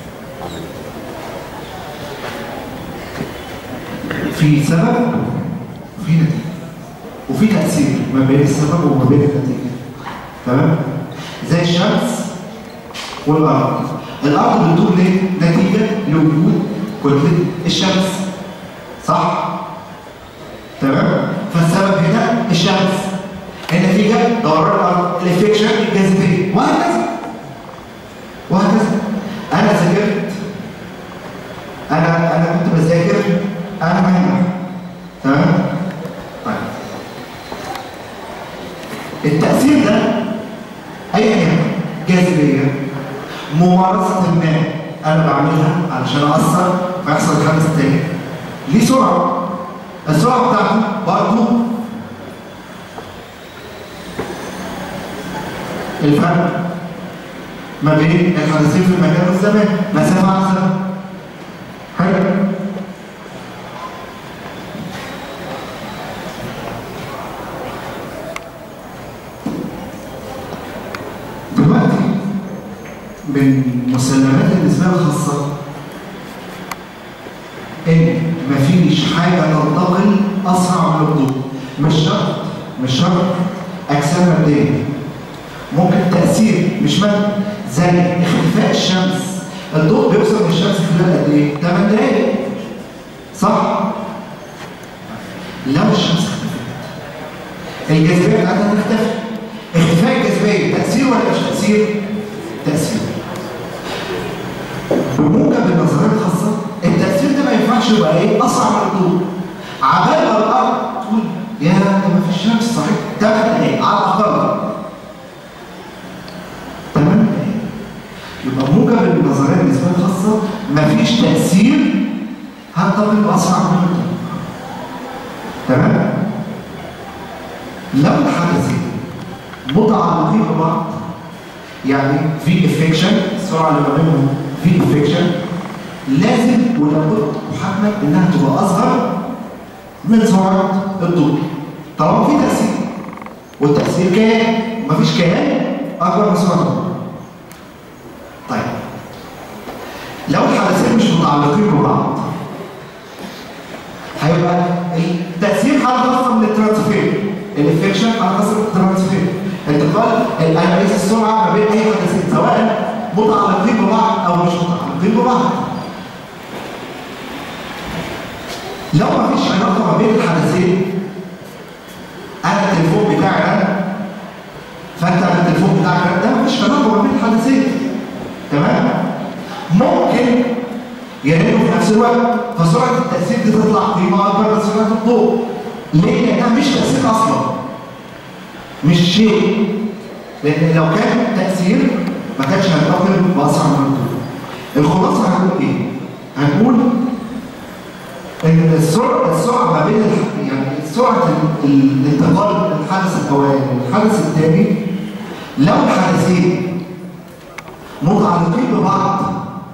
في سبب وفي نتيجه وفي تاثير ما بين السبب وما بين النتيجه تمام زي الشمس والارض الارض بتقول ليه نتيجه لوجود كتله الشمس صح تمام فالسبب هنا الشمس النتيجه دوران الارض الافكشن الجاذبيه وهكذا وهكذا انا ذاكرت انا انا كنت بذاكر انا مهنة تمام طيب التاثير ده ايا كان جاذبيه ممارسه ما انا بعملها علشان اثر فيحصل الحدث التاني ليه سرعه السرعه بتاعته برضه الفرق ما بين الحدثين في المكان والزمان مسافه عن زمن حلو دلوقتي من مسلمات النسبيه الخاصه ان مفيش حاجه تنتقل اسرع من الضوء مش شرط مش شرط اجسام ماديه ممكن تاثير مش مادي زي اختفاء الشمس الضوء بيوصل للشمس خلال قد ايه 8 دقايق صح لو الشمس اختفت الجاذبيه بتاعتها هتختفي اختفاء الجاذبيه تاثير ولا مش تاثير تاثير بموجب النظريه الخاصه التاثير ده ما ينفعش يبقى ايه اسرع من الضوء عبال ما الارض تقول يا ده ما فيش شمس صحيح 8 دقايق على الاقل موجب النظريه النسبيه الخاصه مفيش تاثير هنطبق باسرع من تمام لو الحدثين متعلقين ببعض يعني في افكشن السرعه اللي ما بينهم في افكشن لازم ولابد وحتما انها تبقى اصغر من سرعه الضوء طالما في تاثير والتاثير كان مفيش كيان اكبر من سرعه الضوء طيب لو الحدثين مش متعلقين ببعض هيبقى التاثير هيخصم من الترانسفير الافكشن هيخصم من الترانسفير انتقال الاناليز السرعه ما بين اي حدثين سواء متعلقين ببعض او مش متعلقين ببعض لو ما فيش علاقه ما بين الحدثين انا التليفون بتاعي ده فانت التليفون بتاعك ده مفيش علاقه ما بين الحدثين تمام ممكن يرنوا في نفس الوقت فسرعه التاثير دي تطلع قيمه اكبر من سرعه الضوء ليه؟ لانها مش تاثير اصلا مش شيء لان لو كان تاثير ما كانش هينتقل باسرع من الضوء الخلاصه هنقول ايه؟ هنقول ان السرعه السرعه ما بين الح- يعني سرعه ال- الانتقال من الحدث الاولاني للحدث الثاني لو الحدثين متعلقين ببعض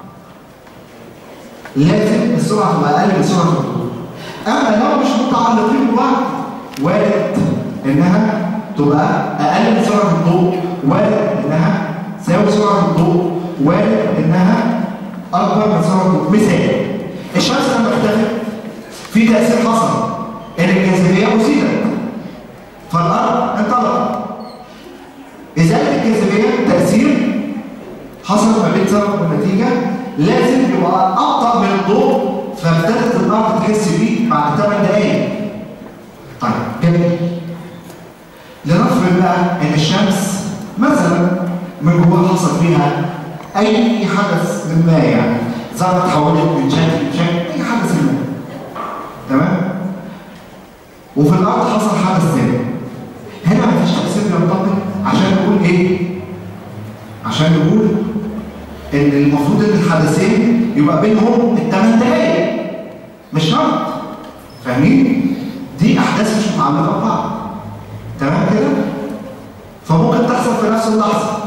لازم السرعه تبقى اقل من سرعه الضوء اما لو مش متعلقين ببعض وارد انها تبقى اقل من سرعه الضوء وارد انها تساوي سرعه الضوء وارد انها اكبر من سرعه الضوء مثال الشمس لما اختفت في تاثير حصل ان الجاذبيه ازيلت فالارض انطلقت ازاله الجاذبيه تاثير حصل ما بين سبب والنتيجه لازم يبقى ابطا من الضوء فابتدت الارض تحس بيه بعد 8 دقائق طيب جميل لنفرض بقى ان الشمس مثلا من جواها حصل فيها اي حدث من ما يعني ذره اتحولت من شكل لشكل اي حدث ما تمام وفي الارض حصل حدث ثاني هنا مفيش تاثير ينطبق عشان نقول ايه عشان نقول ان المفروض ان الحدثين يبقى بينهم الثمان دقايق مش شرط فاهمين دي احداث مش متعلقه ببعض تمام كده فممكن تحصل في نفس اللحظه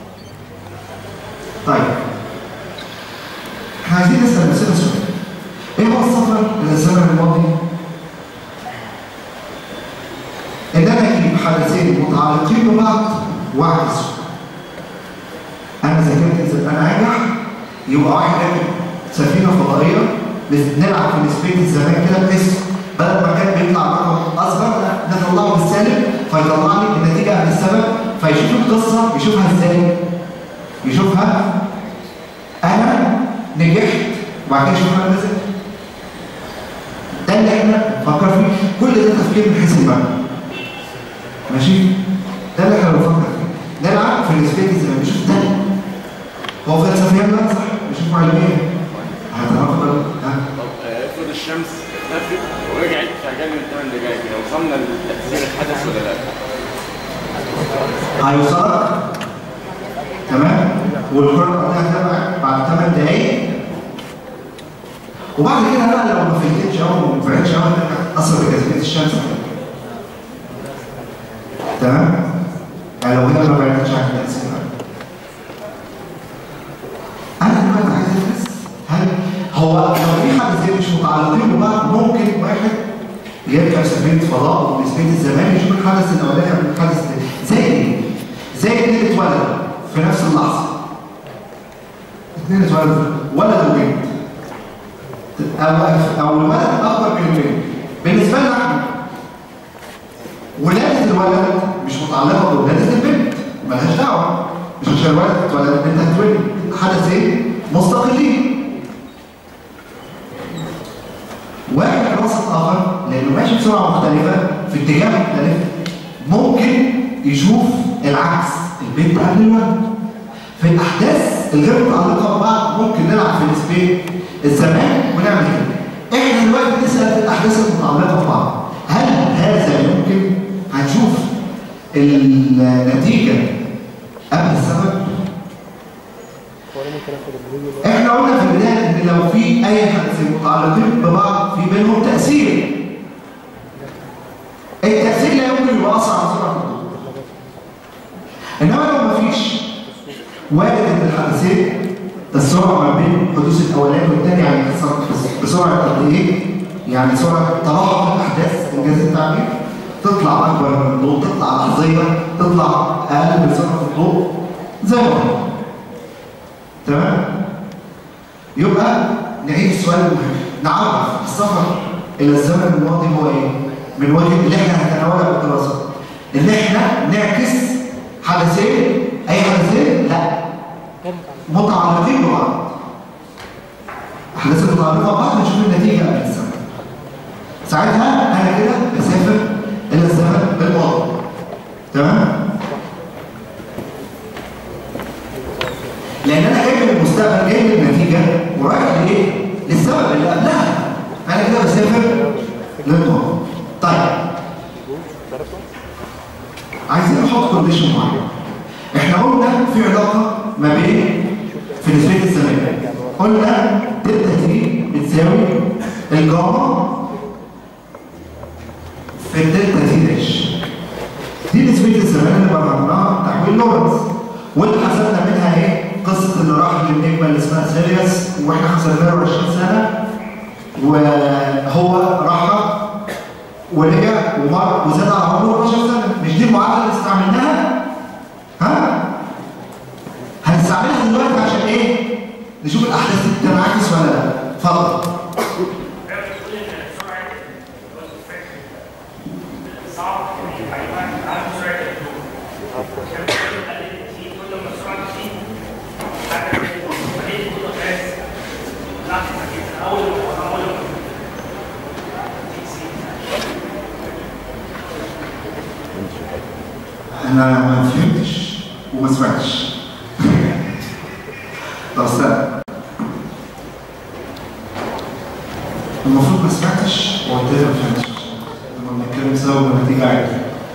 طيب احنا عايزين نسال نفسنا سؤال ايه هو السفر الى الزمن الماضي ان انا اجيب حدثين متعلقين ببعض واعكسهم انا ذاكرت إذا انا انجح يبقى واحد راكب سفينه فضائيه بس- نلعب في نسبيه الزمان كده بحيث بدل ما كان بيطلع رقم اصغر لا نطلعه بالسالب فيطلع لي النتيجه قبل السبب فيشوف القصه يشوفها ازاي؟ يشوفها انا نجحت وبعد كده يشوفها انا نزلت ده اللي احنا بنفكر فيه كل ده تفكير من حيث المبنى ماشي ده اللي احنا بنفكر فيه نلعب في نسبيه الزمان نشوف ده هو فلسفيا لا صح نشوف علميا هتعرفوا ولا لا؟ ها؟ طب آه، افرض الشمس اختفت ورجعت في اقل من 8 دقائق لو وصلنا لتاثير الحدث ولا لا؟ هيوصلك تمام والكره الارضيه هتبعد بعد 8 دقايق وبعد كده بقى لو ما فهمتش او ما فرقتش قوي اثر بجاذبيه الشمس تمام يعني لو هنا ما بعدتش عن التاثير انا دلوقتي عايز ادرس هل هو لو في حدثين مش متعلقين ببعض ممكن واحد يركب سفينه فضاء بنسبه الزمان يشوف الحدث الاولاني قبل الحدث الثاني زي ايه؟ زي اتنين اتولدوا في نفس اللحظه اتنين اتولدوا ولد وبنت او او الولد اكبر من البنت بالنسبه لنا احنا ولاده الولد مش متعلقه بولاده البنت ملهاش دعوه مش عشان الولد اتولد البنت هتتولد حدثين مستقلين واحد وسط اخر لانه ماشي بسرعه مختلفه في اتجاه مختلف ممكن يشوف العكس البنت قبل الولد في الاحداث الغير متعلقه ببعض ممكن نلعب في نسبيه الزمان ونعمل كده احنا دلوقتي بنسال في الاحداث المتعلقه ببعض هل هذا يمكن هنشوف النتيجه قبل السبب احنا قلنا في البدايه ان لو في اي حدثين متعلقين ببعض في بينهم تاثير التاثير لا يمكن يبقى اسرع من سرعه الضوء انما لو مفيش وارد ان الحدثين السرعه ما بين حدوث الاولاني والثاني يعني بس- بسرعه قد ايه؟ يعني سرعه تلاحق الاحداث انجاز التعبير تطلع اكبر من الضوء تطلع لحظيه تطلع اقل من سرعه الضوء زي ما هو تمام؟ يبقى نعيد السؤال المهم نعرف السفر الى الزمن الماضي هو ايه؟ من وجه اللي احنا هنتناولها بالدراسه ان احنا نعكس حدثين اي حدثين؟ لا متعلقين ببعض احداث المتعلقه ببعض نشوف النتيجه قبل الزمن ساعتها انا كده بسافر الى الزمن الماضي تمام؟ لان انا جاي من المستقبل جاي من النتيجه ورايح لايه؟ للسبب اللي قبلها انا كده بسافر للماضي طيب عايزين نحط كونديشن معين احنا قلنا في علاقه ما بين في نسبيه الزمان قلنا دلتا تي بتساوي الجاما في الدلتا تي داش دي نسبيه الزمان اللي برهناها تحويل لورنس واللي حسبنا منها ايه قصه اللي راح للنجمه اللي اسمها سيريوس واحنا حسبنا له 20 سنه وهو راح ورجع ومر وزاد على عمره 12 سنه مش دي المعادله اللي استعملناها ها هنستعملها دلوقتي عشان ايه نشوف الاحداث دي بتنعكس ولا لا اتفضل انا ما فهمتش وما سمعتش طب استنى المفروض ما سمعتش وقلت لي ما فهمتش لما بنتكلم سوا والنتيجه عادي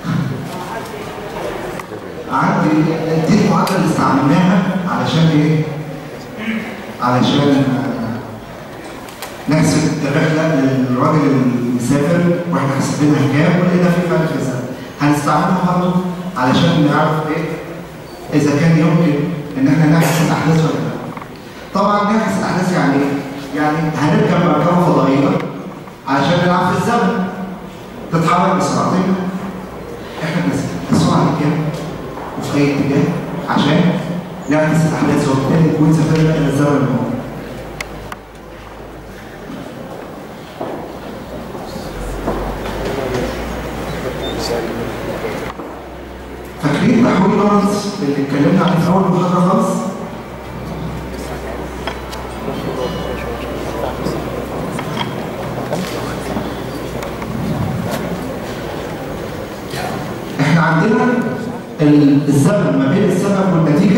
عندي دي المعادله اللي استعملناها علشان ايه؟ علشان آه، نحسب الرحله للراجل المسافر واحنا حاسبينها كام ولقينا في فرق في الزمن هنستعملها برضه علشان نعرف ايه اذا كان يمكن ان احنا نعكس الاحداث ولا لا طبعا نعكس الاحداث يعني ايه؟ يعني هنركب مركبه فضائيه علشان نلعب في الزمن تتحرك بسرعتين احنا نازلين السرعه دي كام وفي اي اتجاه عشان نعكس الاحداث وبالتالي نكون سافرنا الى الزمن الماضي فاكرين تحويل لورنس اللي اتكلمنا عليه في اول محاضره خالص؟ احنا عندنا ال- الزمن ما بين السبب والنتيجه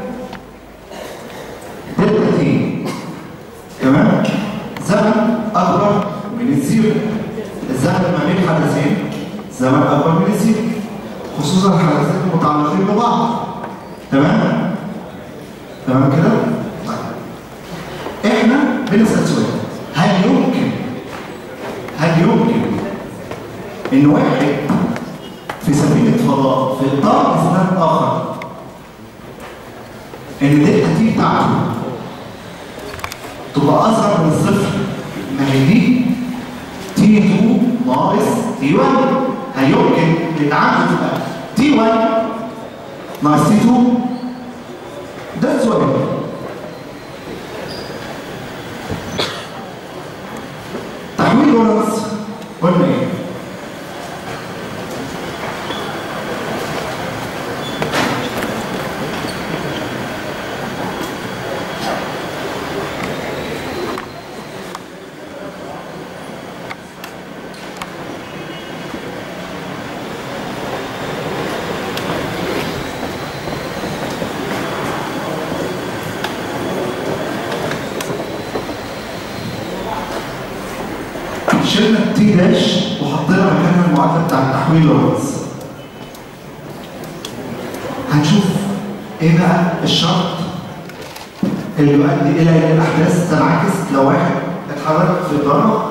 دلتا تي تمام؟ زمن اكبر من الزيرو الزمن ما بين حدثين زمن اكبر من الزيرو خصوصا الحدثين المتعلقين ببعض تمام؟ تمام كده؟ طيب احنا بنسال سؤال هل يمكن هل يمكن ان واحد في سفينه فضاء في اطار زمان اخر ان الدلتا تي بتاعته تبقى اصغر من الصفر ما هي دي تي 2 ناقص تي 1 هل يمكن للعدد تبقى تي 1 ناقص تي 2 ده السؤال تحويل لورنس قلنا ايه؟ شلنا التي داش وحطينا مكانها المعادله بتاع التحويل لورنس هنشوف ايه بقى الشرط اللي يؤدي الى ان الاحداث تنعكس لو واحد اتحرك في الضرب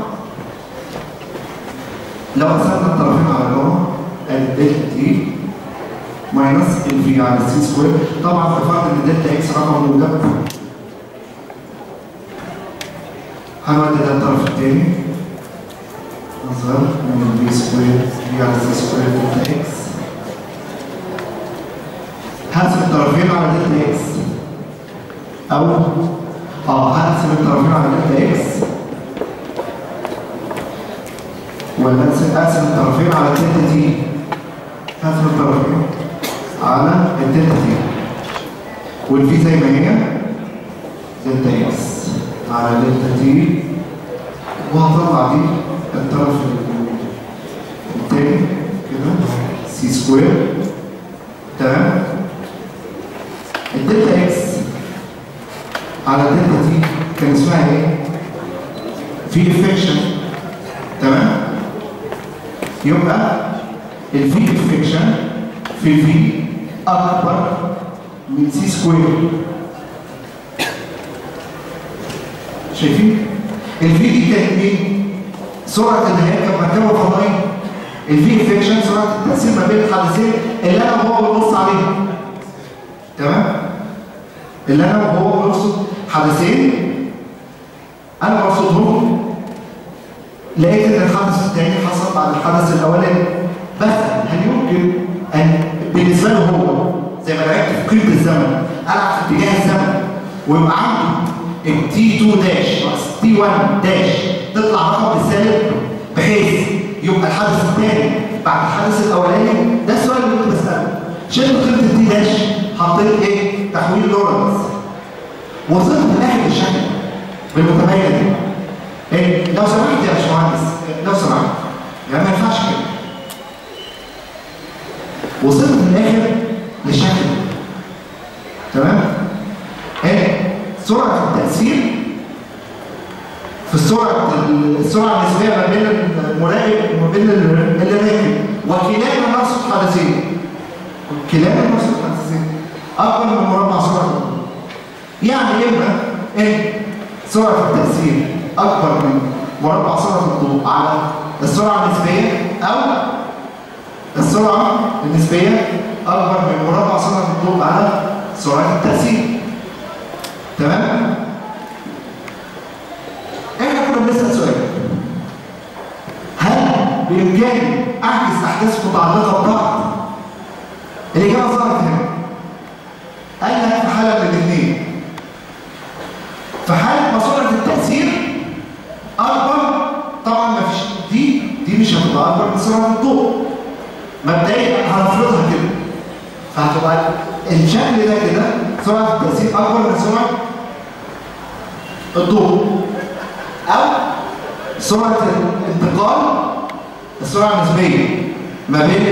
لو قسمنا الطرفين على جوه الدلتا تي ماينس الفي على السي سكوير طبعا اتفقنا ان دلتا اكس رقم موجب هنودي ده الطرف الثاني نظهر من البي سكوير في على السي سكوير دلتا اكس هقسم الطرفين على دلتا اكس او اه هقسم الطرفين على دلتا اكس ولا اقسم اقسم الطرفين على دلتا تي هقسم الطرفين على الدلتا تي والفي زي ما هي دلتا اكس على دلتا تي وهطلع دي الطرف التاني كده سي سكوير تمام الدلتا اكس على الدلتا تي كان اسمها ايه؟ في افكشن تمام؟ يبقى الفي افكشن في في اكبر من سي سكوير شايفين؟ الفي دي كانت مين؟ سرعه اللي هي كانت مركبه فضائيه الفي افكشن سرعه التاثير ما بين الحدثين اللي انا وهو بنبص عليهم تمام؟ اللي انا وهو بنقصد حدثين انا بقصدهم لقيت ان الحدث الثاني حصل بعد الحدث الاولاني بس هل يمكن ان بالنسبه له هو زي ما لعبت في قيمه الزمن العب في اتجاه الزمن ويبقى عنده التي 2 داش ناقص تي 1 داش تطلع رقم بالسالب بحيث يبقى الحدث الثاني بعد الحدث الاولاني ده السؤال اللي كنت بساله شلت قيمه التي داش حطيت ايه؟ تحويل لورنس وصلت في الاخر للشكل بالمتباينه دي إيه؟ لو سمحت يا باشمهندس لو سمحت يعني ما ينفعش كده وصلت في الاخر للشكل تمام؟ ايه؟ سرعه التاثير في السرعه السرعه النسبيه ما بين المراقب وما بين اللي راكب وكلاهما نقصد حدثين كلاهما نقصد حدثين اكبر من مربع سرعه الضوء يعني اما ان سرعه التاثير اكبر من مربع سرعه الضوء على السرعه النسبيه او السرعه النسبيه اكبر من مربع سرعه الضوء على سرعه التاثير تمام احنا كنا بنسال سؤال هل بامكاني اعكس احداث متعلقه ببعض الاجابه ظهرت هنا قال لك في حاله من الاثنين في حاله ما سرعه التاثير اكبر طبعا ما فيش دي دي مش هتبقى اكبر من سرعه الضوء مبدئيا هنفرضها كده فهتبقى الشكل ده كده سرعه التاثير اكبر من سرعه الضوء او سرعه الانتقال السرعه النسبيه ما بين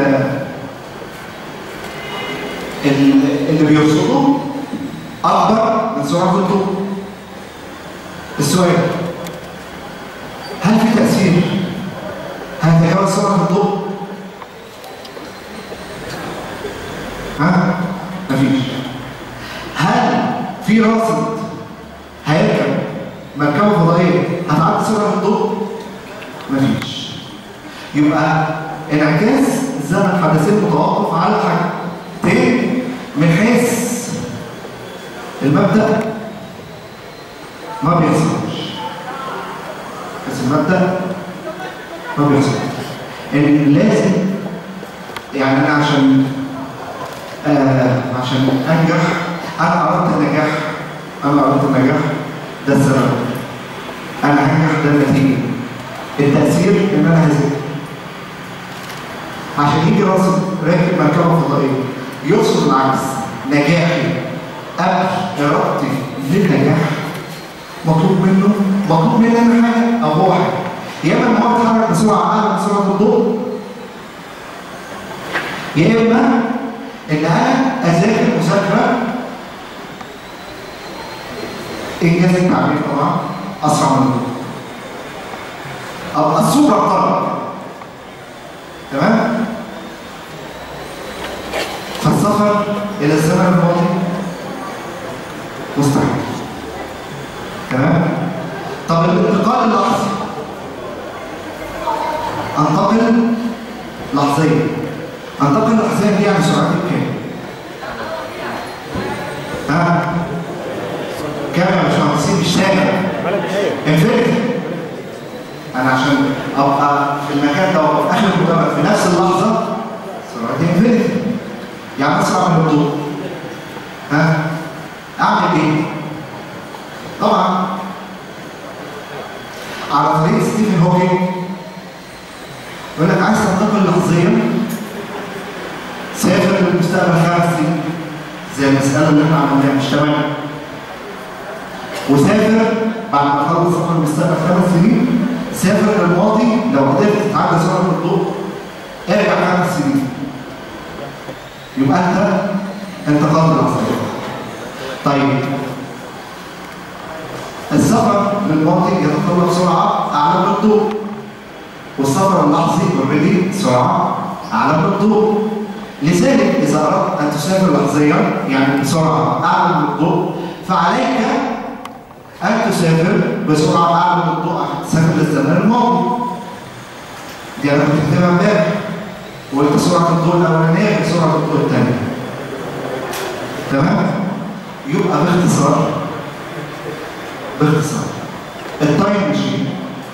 اللي بيرصده اكبر من سرعه الضوء السؤال هل في تاثير هيتجاوز سرعه الضوء ها مفيش هل في راصد هيركب مركبه فضائيه هتعدي سرعه الضوء مفيش يبقى انعكاس زمن حدثين متوقف على حاجتين من حيث المبدأ ما بيحصلش بس المبدأ ما بيحصلش ان لازم يعني انا عشان آه عشان انجح انا اردت النجاح انا اردت النجاح ده السبب انا هنجح ده النتيجه التاثير ان انا هزيد عشان يجي راصد راكب مركبه فضائيه يقصد العكس نجاحي قبل ارادتي للنجاح مطلوب منه مطلوب مني انا حاجه او هو حاجه يا اما ان هو يتحرك بسرعه اعلى من سرعه الضوء يا اما ان انا اذاكر مذاكره انجاز التعبير طبعا اسرع من الضوء او الصوره الطلب تمام فالسفر الى الزمن الماضي مستحيل ها كام يا باشمهندسين مش سامع ما لا نهايه انفينيتي انا عشان ابقى في المكان ده وابقى في اخر المؤتمر في نفس اللحظه سرعتي انفينيتي يعني اسرع من الضوء ها اعمل ايه؟ طبعا على طريق ستيفن هوكينج يقول لك عايز تنتقل لحظيا سافر للمستقبل خمس سنين زي المسألة اللي احنا عملناها مش تمام وسافر بعد ما تخلص سفر المستقبل خمس سنين سافر للماضي لو قدرت تتعدى سرعة الضوء ارجع خمس سنين يبقى انت انتقلت لحظيا طيب السفر للماضي يتطلب سرعة أعلى من الضوء والسفر اللحظي اوريدي سرعة أعلى من الضوء لذلك إذا أردت أن تسافر لحظيا يعني بسرعة أعلى من الضوء فعليك أن تسافر بسرعة أعلى من الضوء عشان تسافر للزمن الماضي دي أنا كنت كاتبها امبارح وقلت سرعة الضوء الأولانية غير سرعة الضوء الثانية تمام؟ يبقى باختصار باختصار التايم ماشين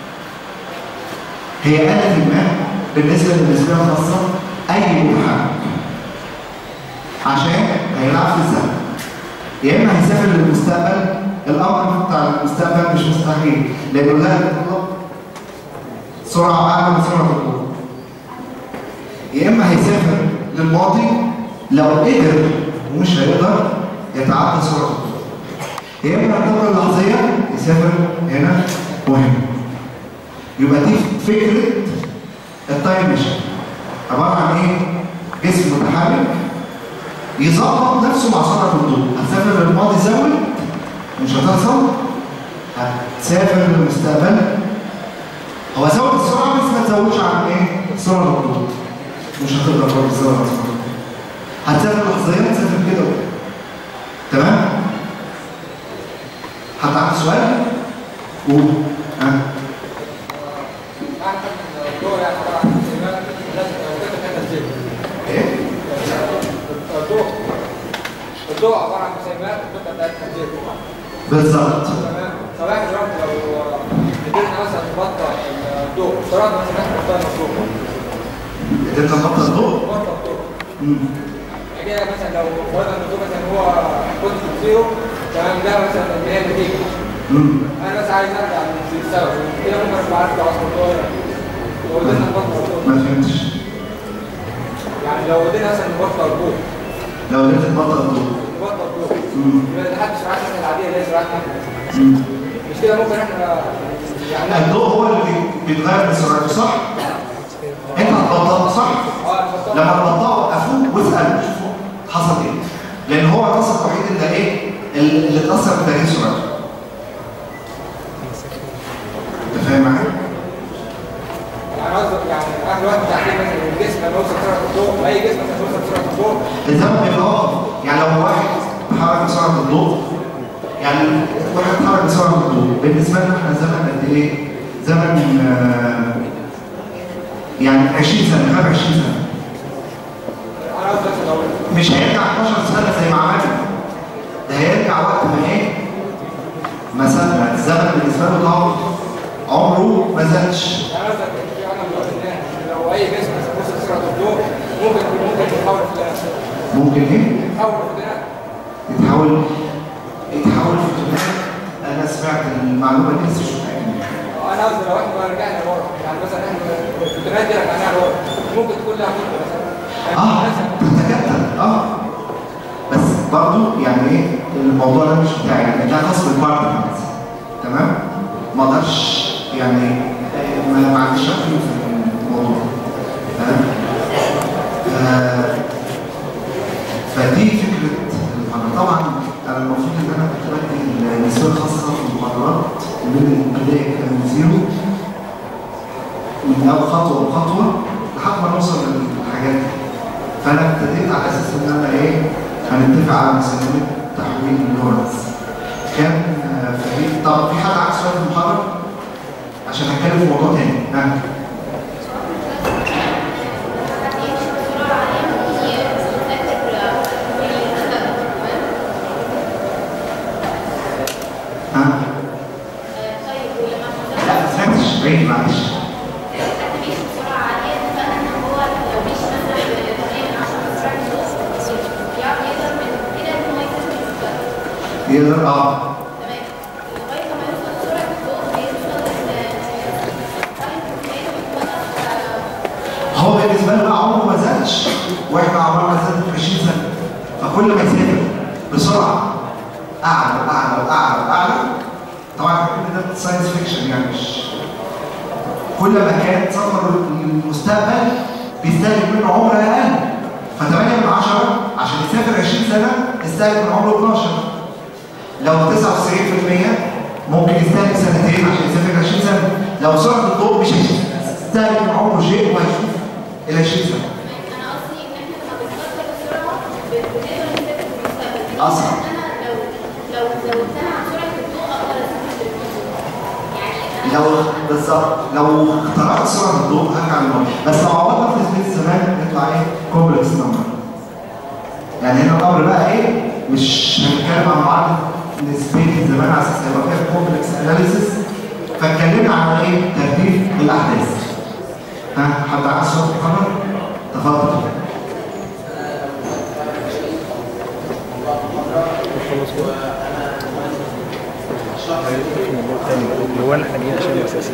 هي آلة ما بالنسبة للنسبية الخاصة أي متحرك عشان هيلعب في الزمن يا إما هيسافر للمستقبل الأمر بتاع المستقبل مش مستحيل لأنه لا يتطلب سرعة أعلى من سرعة الضوء يا إما هيسافر للماضي لو قدر ومش هيقدر يتعدى سرعة الضوء يا اما الدوره اللحظيه يسافر هنا وهنا يبقى دي فكره التايم ماشين عباره عن ايه جسم متحرك يظبط نفسه مع سرعه الضوء هتسافر للماضي زاوي مش هتحصل هتسافر للمستقبل هو زود السرعه بس ما تزودش عن ايه سرعه الضوء مش هتقدر برضه تزود عن سرعه الضوء هتسافر لحظيا تسافر كده وكده تمام حد عنده سؤال؟ قول ها ايه؟ الضوء الضوء عباره عن مساهمات القطعه بتاعت التنزيل بالظبط تمام صباح دلوقتي لو قدرنا مثلا نبطل الضوء افترضنا مثلا احنا بطلنا الضوء قدرت نبطل الضوء؟ نبطل الضوء مم. كده مثلا لو فرضنا ان الضوء مثلا هو كنت زيرو تمام ده مثلا اللي هي النتيجه مم. انا بس عايز ارجع للسبب كده ممكن ابقى عارف لو اصل الضوء لو قدرنا نبطل الضوء ما فهمتش يعني لو قدرنا مثلا نبطل الضوء لو قدرت تبطل الضوء نبطل الضوء مم. يبقى لحد سرعات مثلا العاديه اللي هي سرعات احنا مم. مش كده ممكن احنا يعني الضوء هو اللي بيتغير بسرعته صح؟ انت هتبطله صح؟ اه نبطل لما تبطله وقفوه واسال شوفوا حصل ايه؟ لان هو العنصر الوحيد اللي ايه؟ اللي اتاثر بتغيير سرعته. انت فاهم معايا؟ يعني قصدك يعني احنا وقت تحديد مثلا الجسم لما يوصل سرعه الضوء اي جسم مثلا يوصل سرعه الضوء الزمن بيبقى واقف يعني لو واحد تحرك بسرعه الضوء يعني واحد تحرك بسرعه الضوء بالنسبه لنا احنا زمن قد ايه؟ زمن آه، يعني 20 سنه غاب 20 سنه انا قصدي مثلا لو مش هيرجع 12 سنه زي ما عملنا ده هيرجع وقت ما ايه؟ مثلا الزمن بالنسبه له طبعا عمره ما زادش انا قصدك في انا بقول ان لو اي جسم مثلا وصل سرعه الضوء ممكن ممكن يتحول في ممكن ايه؟ يتحول في بناء يتحول يتحول في فوتونات انا سمعت المعلومه دي بس مش متاكد منها. انا قصدي لو احنا رجعنا لورا يعني مثلا احنا الفوتونات دي رجعناها لورا ممكن تكون لها مده مثلا يعني اه مثلا تتكتل اه بس برضو يعني ايه الموضوع ده مش بتاعي يعني ده خاص بالبارتنرز تمام ما اقدرش يعني آه، ما ما عنديش شك في الموضوع تمام آه، فدي فكره المحاضره طبعا انا المفروض ان انا كنت بدي النسبه الخاصه في المحاضرات من البدايه كان زيرو من اول خطوه بخطوه لحد ما نوصل للحاجات دي فانا ابتديت على اساس ان انا ايه هنتفق على مسألة تحويل اللورنس كان آه، فريق طب في حد عنده سؤال في المحاضره عشان هتكلم في موضوع تاني ها يقدر اه هو بالنسبه له بقى عمره ما زادش واحنا عمرنا زاد 20 سنه فكل ما يسافر بسرعه اعلى واعلى واعلى واعلى طبعا كل ده ساينس فيكشن يعني مش كل ما كان سفر للمستقبل بيستهلك منه عمر اقل ف 8 من 10 عشان يسافر 20 سنه يستهلك من عمره 12 لو 99% ممكن يستهلك سنتين عشان يسافر 20 سنه لو سرعه الضوء مش هيستهلك من عمره شيء وهيشوف ال 20 سنه أصعب. لو بالظبط لو اخترعت سرعه الضوء هرجع للماضي بس لو عوضنا في نسبه الزمان يطلع ايه؟ كومبلكس نمبر يعني هنا الامر بقى ايه؟ مش هنتكلم عن بعض نسبيه الزمان على اساس هيبقى فيها كومبلكس اناليسيس فاتكلمنا عن ايه؟ ترتيب الاحداث ها حد عايز صوت محمد؟ تفضل هو انا احنا جايين عشان اساسا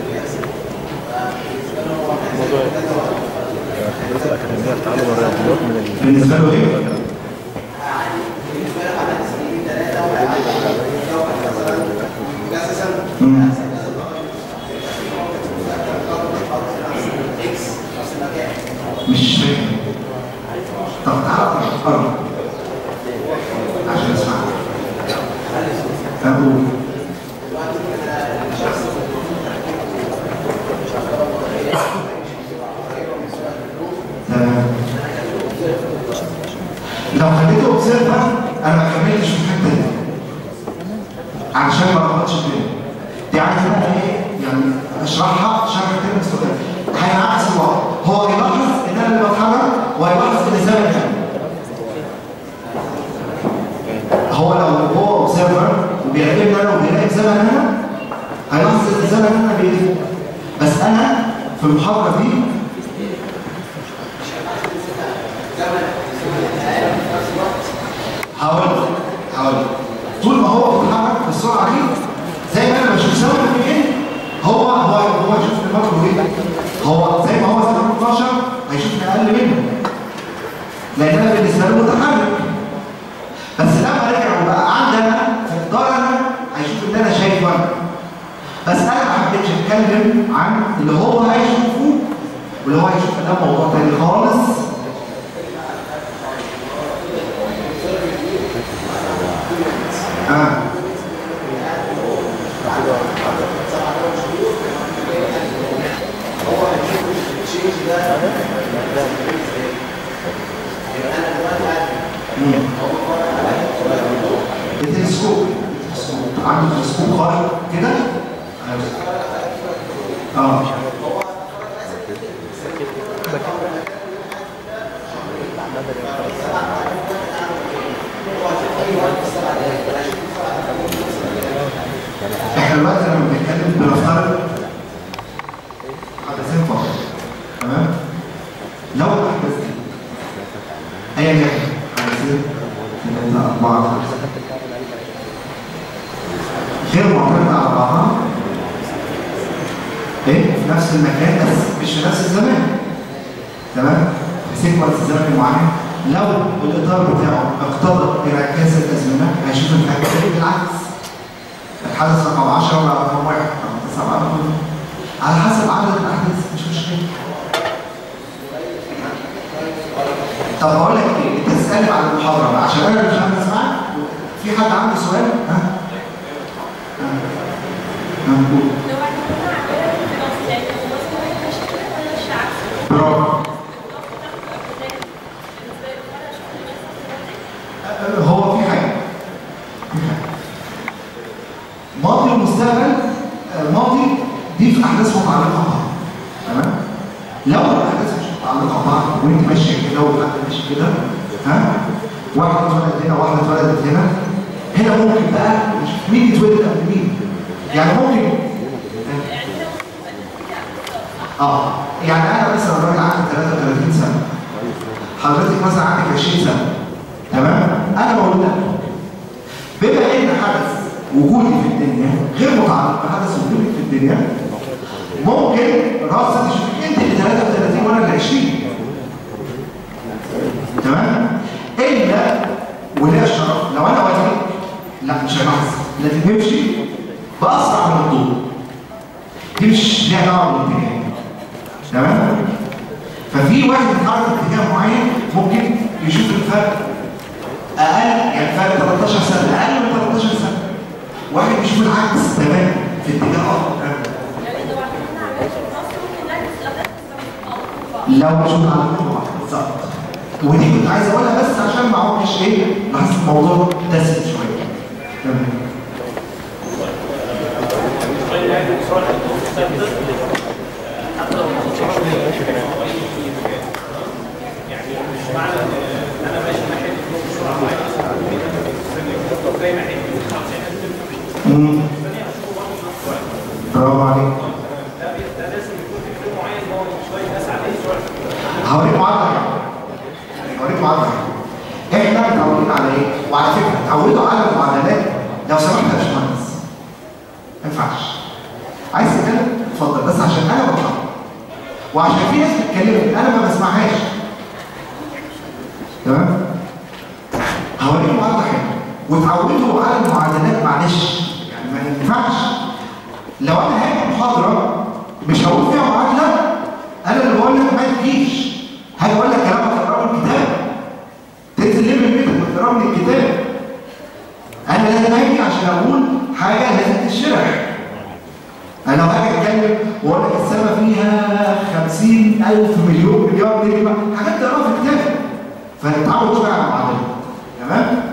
موضوع خبرات الاكاديميه في تعلم الرياضيات من ال- بالنسبه له ايه؟ مم. مش فاهم طب تعالى قرب عشان اسمع اقول تمام لو خليته اوبزرفر انا ما كملتش في الحته دي علشان ما اغلطش الدنيا دي عايزه بقى ايه يعني اشرحها شرح كده مستقل هينعكس الوضع هو يلاحظ ان انا اللي بتحرك ويلاحظ ان الزمن كام هو لو هو اوبزرفر وبيراقبني انا وبيراقب زمن انا هيلاحظ ان الزمن انا بيقل بس انا في المحاضره دي هقول لك هقول لك طول ما هو بيتحرك بالسرعه دي زي ما انا بشوف سبب ايه هو هو هو يشوف دماغه ايه هو زي ما هو سنه 12 هيشوفني اقل منه لان انا بالنسبه له متحرك بس لما رجع وبقى عندنا في الدار انا هيشوف اللي انا شايفه انا بس انا ما حبيتش اتكلم عن اللي هو هيشوفه واللي هو هيشوف ده موضوع تاني خالص آه. مم. التلسكوب عنده تلسكوب خارج كده اه احنا دلوقتي لما بنتكلم بنفترض حدثين فقط تمام لو الاحداث دي ايا كان حدثين ثلاثة أربعة خمسة غير معتمدة على بعضها ايه في نفس المكان بس مش في نفس الزمان تمام في سيكونس زمني معين لو الاطار بتاعه اقتضى انعكاس الازمنه هيشوف الحاجه بالعكس الحدث رقم 10 ولا رقم 1 رقم 9 رقم على حسب عدد الاحداث مش مشكله طب بقول لك ايه انت تسالني على المحاضره بقى عشان انا مش عارف اسمعك في حد عنده سؤال ها ها ها قول. برافو هو في حاجه في حاجه ماضي ومستقبل آه، ماضي دي في احداث متعلقه ببعض تمام لو الاحداث مش متعلقه ببعض وانت ماشيه كده وحد ماشي كده ها واحده اتولدت هنا واحده اتولدت هنا هنا ممكن بقى نشوف مين اتولد قبل مين يعني ممكن اه يعني انا مثلا راجل عندي 33 سنه حضرتك مثلا عندك 20 سنه تمام انا مولود قبل. بما ان حد وجودي في الدنيا غير متعلق بحدث وجودي في الدنيا ممكن راس تشوف انت اللي 33 وانا اللي 20 تمام الا ولا الشرف لو انا واجب لا مش هيلاحظ لازم يمشي باسرع من الضوء دي مش ليها دعوه بالاتجاه تمام ففي واحد بيتحرك في اتجاه معين ممكن يشوف الفرق اقل يعني فرق 13 سنه اقل من 13 سنه واحد بيشوف العكس تمام في اتجاه اخر لو بشوف على كل واحد بالظبط ودي كنت عايز اقولها بس عشان ما اقعدش ايه لاحظت الموضوع دسم شويه تمام مم. برافو عليك هوريك معادله هوريك معادله احنا متعودين على ايه؟ وعلى فكره اتعودوا على المعادلات لو سمحت يا باشمهندس ما ينفعش عايز تتكلم اتفضل بس عشان انا بطلع وعشان في ناس بتتكلم انا ما بسمعهاش تمام هوريك معادله حلوه وتعودوا على المعادلات معلش يعني ما ينفعش لو انا هاجي محاضره مش هقول فيها معادله انا اللي بقول لك ما تجيش هاجي اقول لك كلام تقراه من الكتاب تنزل ليه من بيتك وتقراه من الكتاب انا لازم اجي عشان اقول حاجه لازم تشرح انا لو هاجي اتكلم واقول لك السما فيها 50000 مليون مليار نجمه حاجات تقراها في الكتاب فنتعود شويه على المعادلات تمام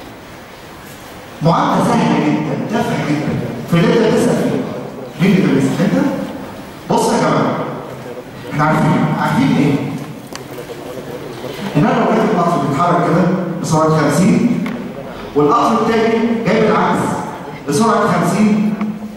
معادله سهله جدا تافهه جدا في اللي انت بتسال فيه مين اللي بيسال انت بص يا جماعه احنا عارفين عارفين ايه ان انا لو جايب القطر بيتحرك كده بسرعه 50 والقطر التاني جاي بالعكس بسرعه 50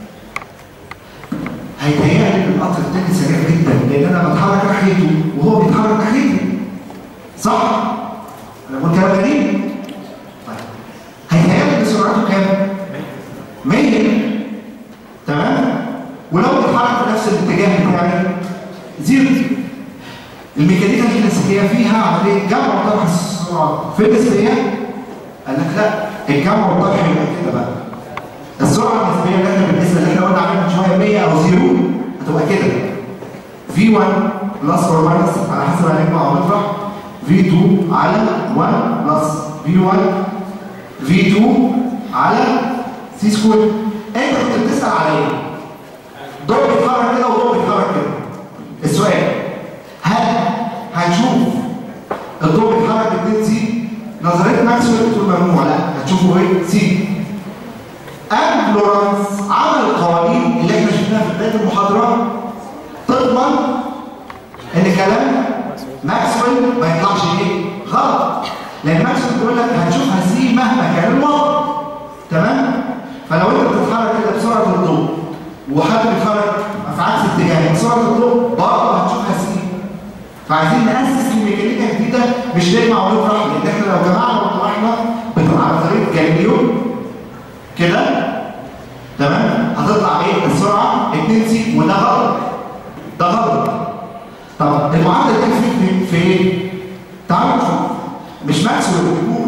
هيتهيألي ان القطر التاني سريع جدا لان انا بتحرك ناحيته وهو بيتحرك ناحيتي صح؟ انا بقول كلام غريب طيب هيتهيألي ان سرعته كام؟ 100 تمام؟ ولو بيتحرك في نفس الاتجاه بتاعي زيرو الميكانيكا الكلاسيكيه فيها عمليه جمع وطرح السرعات في النسبيه قال لك لا الجمع والطرح يبقى كده بقى السرعه النسبيه اللي احنا بالنسبه اللي احنا قلنا عليها من شويه 100 او زيرو هتبقى كده V1 بلس اور ماينس على حسب هنجمع او نطرح V2 على 1 بلس V1 V2 على سي سكوير انت كنت بتسال على ايه؟ دول بيتحرك كده ودول بيتحرك كده السؤال هل هنشوف الضوء بيتحرك ب 2 سي نظريه ماكسويل بتقول ممنوع لا هتشوفوا ايه سي ام لورانس عمل القوانين اللي احنا شفناها في بدايه المحاضره تضمن ان كلام ماكسويل ما يطلعش ايه غلط لان ماكسويل بيقول لك هتشوفها سي مهما كان الوضع تمام فلو انت بتتحرك كده بسرعه الضوء وحد بيتحرك في عكس اتجاه بسرعه الضوء برضه هتشوفها سي فعايزين ناسس الميكانيكا جديده مش نجمع ونطرح لان احنا لو جمعنا وطرحنا بتبقى على طريقه جاليليو كده تمام هتطلع ايه السرعه 2 سي وده غلط ده غلط طب المعادله دي في في ايه؟ تعالوا نشوف مش ماكسويل بيقول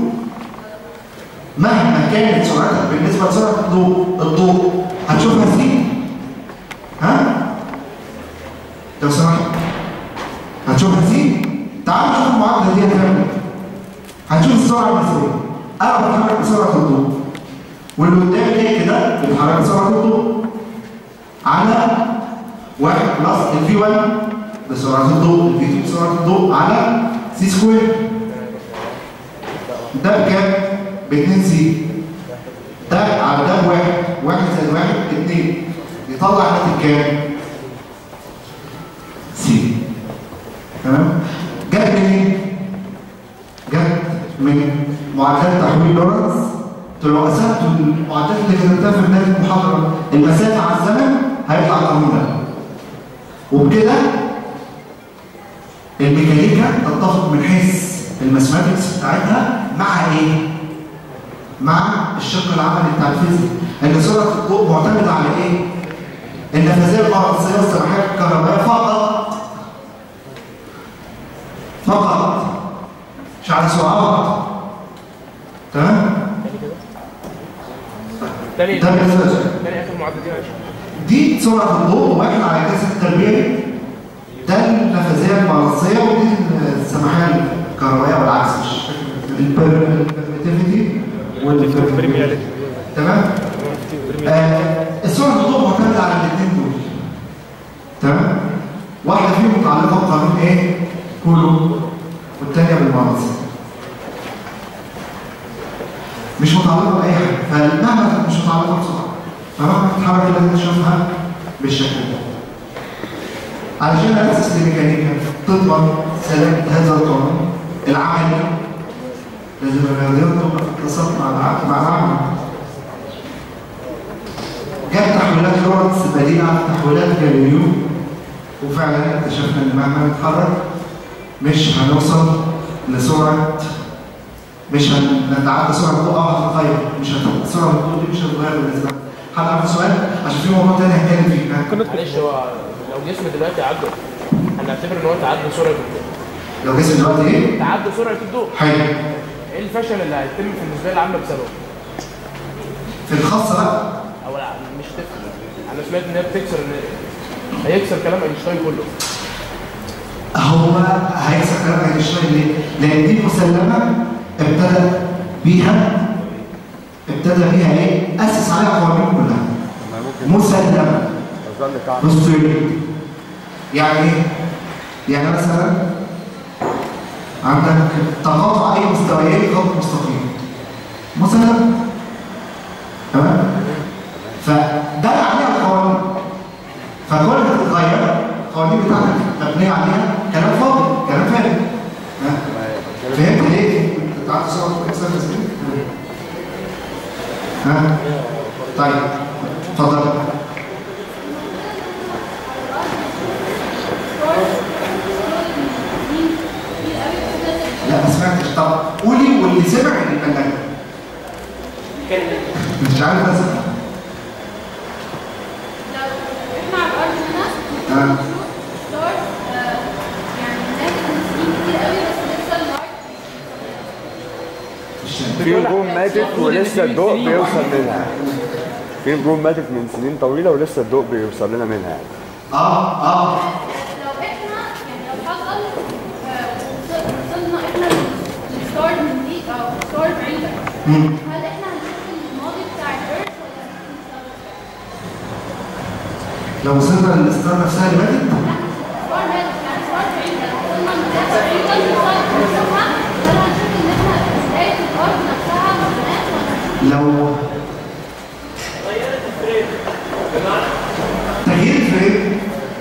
مهما كانت سرعتك بالنسبه لسرعه الضوء الضوء هتشوفها سي ها؟ لو سمحت هتشوفها سي تعال نشوف المعادله دي هتعمل ايه هتشوف السرعه النسبيه انا بتحرك بسرعه الضوء واللي قدامي جاي كده بيتحرك بسرعه الضوء على 1 بلس الفي 1 بسرعه الضوء الفي 2 بسرعه الضوء على سي سكوير ده بكام؟ ب 2 سي ده على ده بواحد واحد زائد واحد اتنين يطلع ناتج كام؟ سي تمام؟ جت منين؟ جت من معادلات تحويل لورنس انتوا لو قسمتوا المعادلات اللي كتبتها في بدايه المحاضره المسافه على الزمن هيطلع القانون ده وبكده الميكانيكا تتفق من حيث الماثماتكس بتاعتها مع ايه؟ مع الشق العملي بتاع الفيزياء ان سرعه الضوء معتمده على ايه؟ النفاذيه المغناطيسيه والسماحيه الكهربائيه فقط فقط مش على سرعات تمام؟ تاني ده بالنسبه للسؤال. تاني اخر معدل دي معلش دي سرعه الضوء واحنا على كاس التربيه ده النفاذيه المغناطيسيه ودي السماحيه الكهربائيه والعكس مش البرميتيفيتي والبرمياليتي تمام آه السرعه الضوء معتمده على الاثنين دول تمام واحده فيهم متعلقه بقانون ايه كولو والثانيه بالمغناطيس مش متعلقه باي حاجه فمهما مش متعلقه بسرعه فمهما تتحرك لازم تشوفها بالشكل ده علشان اساس الميكانيكا تضمن سلامه هذا القانون العملي لازم الرياضيات تبقى في اتصال مع العقل مع العمل جت تحويلات لورنس بديله عن تحويلات جاليليو وفعلا اكتشفنا ان مهما نتحرك مش هنوصل لسرعه مش هنتعدى سرعه الضوء او هتتغير مش هتبقى سرعه الضوء دي مش هتتغير بالنسبه لنا حد عنده سؤال عشان في موضوع تاني هنتكلم فيه ها؟ معلش هو لو جسم دلوقتي عدى هنعتبر ان هو تعدى سرعه الضوء لو جسم دلوقتي ايه؟ تعدى سرعه الضوء حلو ايه الفشل اللي هيتم في النسبيه العامه بسببه؟ في الخاصه بقى او لا مش تفهم انا سمعت ان هي بتكسر ان هيكسر كلام اينشتاين كله هو هيكسر كلام اينشتاين ليه؟ لان دي مسلمه ابتدى بيها ابتدى بيها ايه؟ اسس عليها قوانين كلها مسلمه اظن تعرف بوستيريور يعني ايه؟ يعني مثلا عندك تقاطع اي مستويين خط مستقيم مثلا تمام فده عليها القوانين فكل ما تتغير القوانين بتاعتك مبنيه عليها كلام فاضي كلام فارغ ها؟ فهمت ليه؟ انت تعرف سرعه الاكسار تسبيل؟ ها؟ طيب اتفضل لا ما سمعتش طب قولي واللي سمع اللي بلغ مش عارف بس احنا على الارض هنا آه. ستار يعني ناس من سنين كتير قوي بس لسه اللايت مش عارف. في نجوم ماتت ولسه الضوء بيوصل منها في نجوم ماتت من سنين طويله ولسه الضوء بيوصل لنا منها يعني اه اه لو احنا يعني لو حصل آه، وصل- وصلنا احنا لستار من دي او ستار بعيده مم. هل احنا هنشوف الماضي بتاع الارث ولا هنشوف المستقبل؟ لو وصلنا للاستار نفسها اللي ماتت ستار مات يعني ستار بعيده لو وصلنا لمسافه بعيده نوصل نشوفها هل هنشوف ان احنا بدايه الارض نفسها مبنات ولا لو تغيير الفريم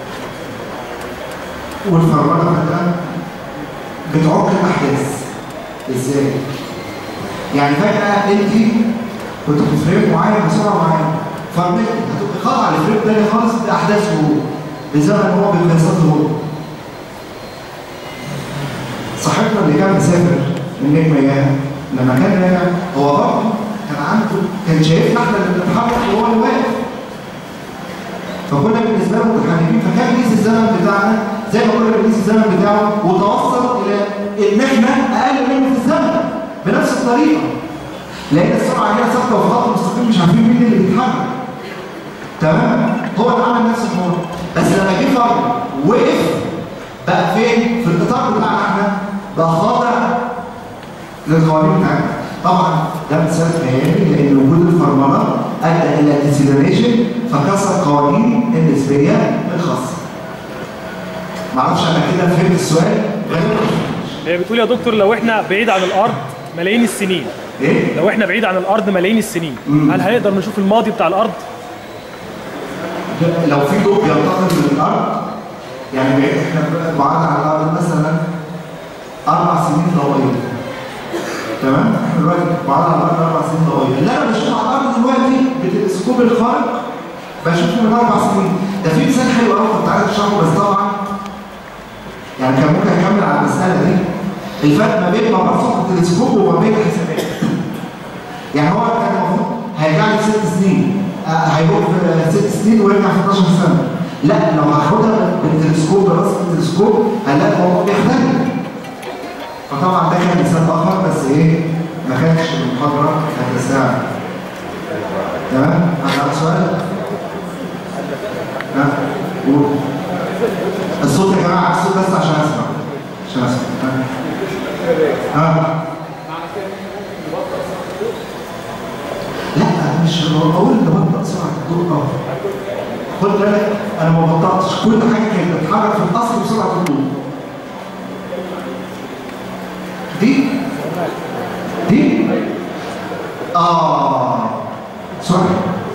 والفرمله فجاه بتعوق الاحداث ازاي؟ يعني فجاه انت كنت في فريم معين بسرعه معينه فرملت هتبقى خاضعه لفريم تاني خالص باحداثه هو بزمن هو بمقياساته هو صاحبنا اللي كان مسافر من نجم اياه لما كان راجع هو برضه كان عنده كان شايفنا احنا اللي بنتحرك وهو اللي واقف فكنا بالنسبه له متحركين فكان قيس الزمن بتاعنا زي ما قلنا بنقيس الزمن بتاعه وتوصل الى ان احنا اقل منه في الزمن بنفس الطريقه لان السرعه هنا ثابته وفي خط مستقيم مش عارفين مين اللي بيتحرك تمام هو اللي عمل نفس الحوار بس لما جه فرد وقف بقى فين في الاطار بتاعنا احنا بقى خاضع للقوانين بتاعتنا طبعا ده مثال خيالي لان وجود الفرمله ادى الى ديسيلريشن فكسر قوانين النسبيه الخاصه معرفش انا كده فهمت السؤال غالبا هي بتقول يا دكتور لو احنا بعيد عن الارض ملايين السنين ايه لو احنا بعيد عن الارض ملايين السنين مم. هل هنقدر نشوف الماضي بتاع الارض لو في ضوء بينتقل من الارض يعني بعيد احنا بعاد عن الارض مثلا اربع سنين ضوئيه تمام احنا دلوقتي بعاد عن الارض اربع سنين ضوئيه اللي انا بشوفه على الارض دلوقتي بالتلسكوب الخارق بشوفه من اربع سنين ده في مثال حلو قوي كنت عايز اشرحه بس طبعا يعني كان ممكن اكمل على المساله دي الفرق ما بين مبسوط التلسكوب وما بين الحسابات يعني هو كان المفروض هيرجع لي ست سنين آه، هيروح في ست سنين ويرجع في 12 سنه لا لو هاخدها بالتلسكوب براس التلسكوب هنلاقي الموضوع بيختلف فطبعا ده كان مثال اخر بس ايه ما كانش المحاضره هتساعد تمام عندك سؤال ها قول الصوت يا جماعه الصوت بس عشان اسمع عشان اسمع ها ها لا مش بقول ان بطأ سرعه الضوء اه خد بالك انا ما بطأتش كل حاجه كانت بتتحرك في الاصل بسرعه الضوء دي دي اه سرعه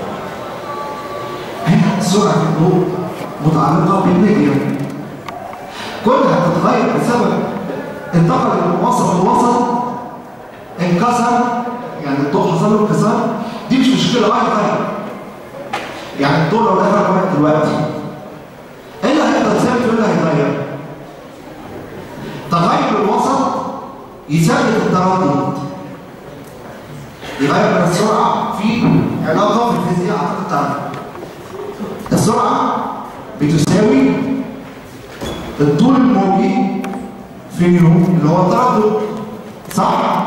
هنا سرعه الضوء متعلقه بالميديم كلها تتغير بسبب انتقل من وسط لوسط انكسر يعني الضوء حصل له انكسار دي مش مشكله واحد غير يعني الضوء لو دخل واحد دلوقتي ايه اللي هيفضل ثابت وايه اللي هيتغير؟ تغير الوسط يثبت التردد يغير من السرعه في علاقه في الفيزياء اعتقد تعرف السرعه بتساوي الطول الموجي في نيو اللي هو التردد صح؟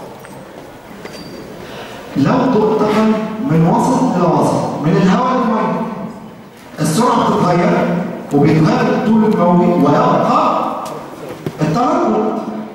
لو الضوء انتقل من وسط الى وسط من الهواء للميه السرعه بتتغير وبيتغير الطول الموجي ويبقى التردد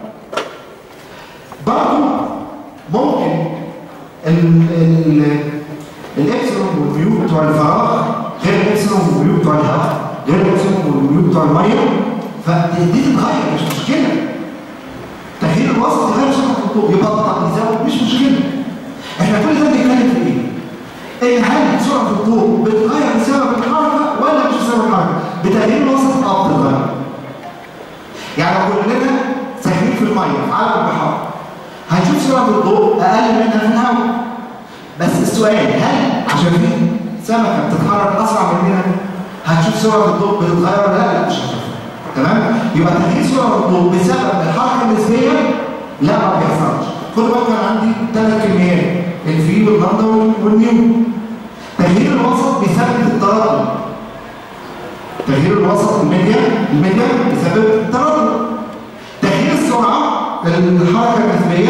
برضه ممكن ال ال الابسلون والميو بتوع الفراغ غير الابسلون والميو بتوع الهواء غير الابسلون والميو بتوع الميه فدي تتغير مش مشكله تغيير الوسط يغير سرعه الضوء يبطأ يزود مش مشكله احنا كل ده بنتكلم في ايه؟ ان هل سرعه الضوء بتتغير بسبب الحركه ولا مش بسبب الحركه؟ بتغيير الوسط اه بتتغير. يعني لو كلنا ساكنين في الميه في عالم البحار هنشوف سرعه الضوء اقل منها في الهواء. بس السؤال هل عشان في سمكه بتتحرك اسرع مننا هتشوف سرعه الضوء بتتغير ولا لا؟ لا مش هتشوفها. تمام؟ يبقى تغيير سرعه الضوء بسبب الحركه النسبيه لا ما بيحصلش. خد بالك انا عندي ثلاث كميات الفي واللامدا والنيو تغيير الوسط بيثبت التردد تغيير الوسط الميديا الميديا بيثبت التردد تغيير السرعه الحركه النسبيه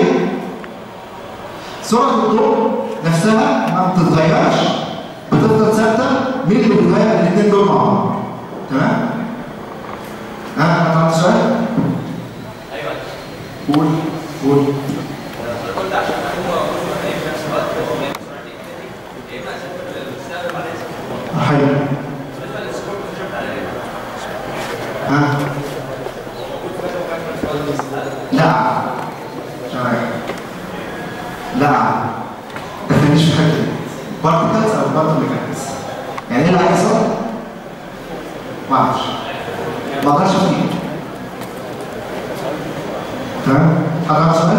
سرعه الضوء نفسها ما بتتغيرش بتفضل ثابته مين اللي بيتغير الاثنين دول مع بعض تمام؟ ها هتعرف سؤال؟ ايوه قول قول قلت عشان هو في نفس الوقت هو بيعمل سرعه يا اما استخدم عليه حلو بالنسبه للسكور كنت شفت على ايه؟ ها لا مش عارف لا ده كان مش في حته دي بارتكلز او بارت ميكانكس يعني ايه اللي هيحصل؟ ما اعرفش ما اقدرش افتي تمام؟ حد عنده سؤال؟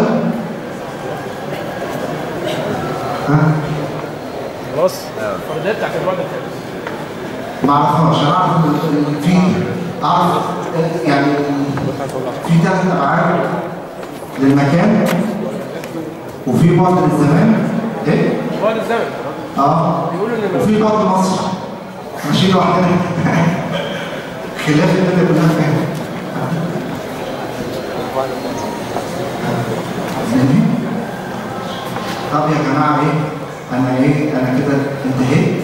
ها؟ خلاص الفرديه بتاعت الوضع الثالث ما اعرفهاش انا اعرف إن إن في اعرف يعني في ثلاث ابعاد للمكان وفي بعد للزمان ايه؟ بعد الزمن اه بيقولوا ان وفي بعد مصر ماشيين لوحدنا خلاف الدنيا كلها فاهم طب يا جماعه ايه؟ انا ايه؟ انا كده انتهيت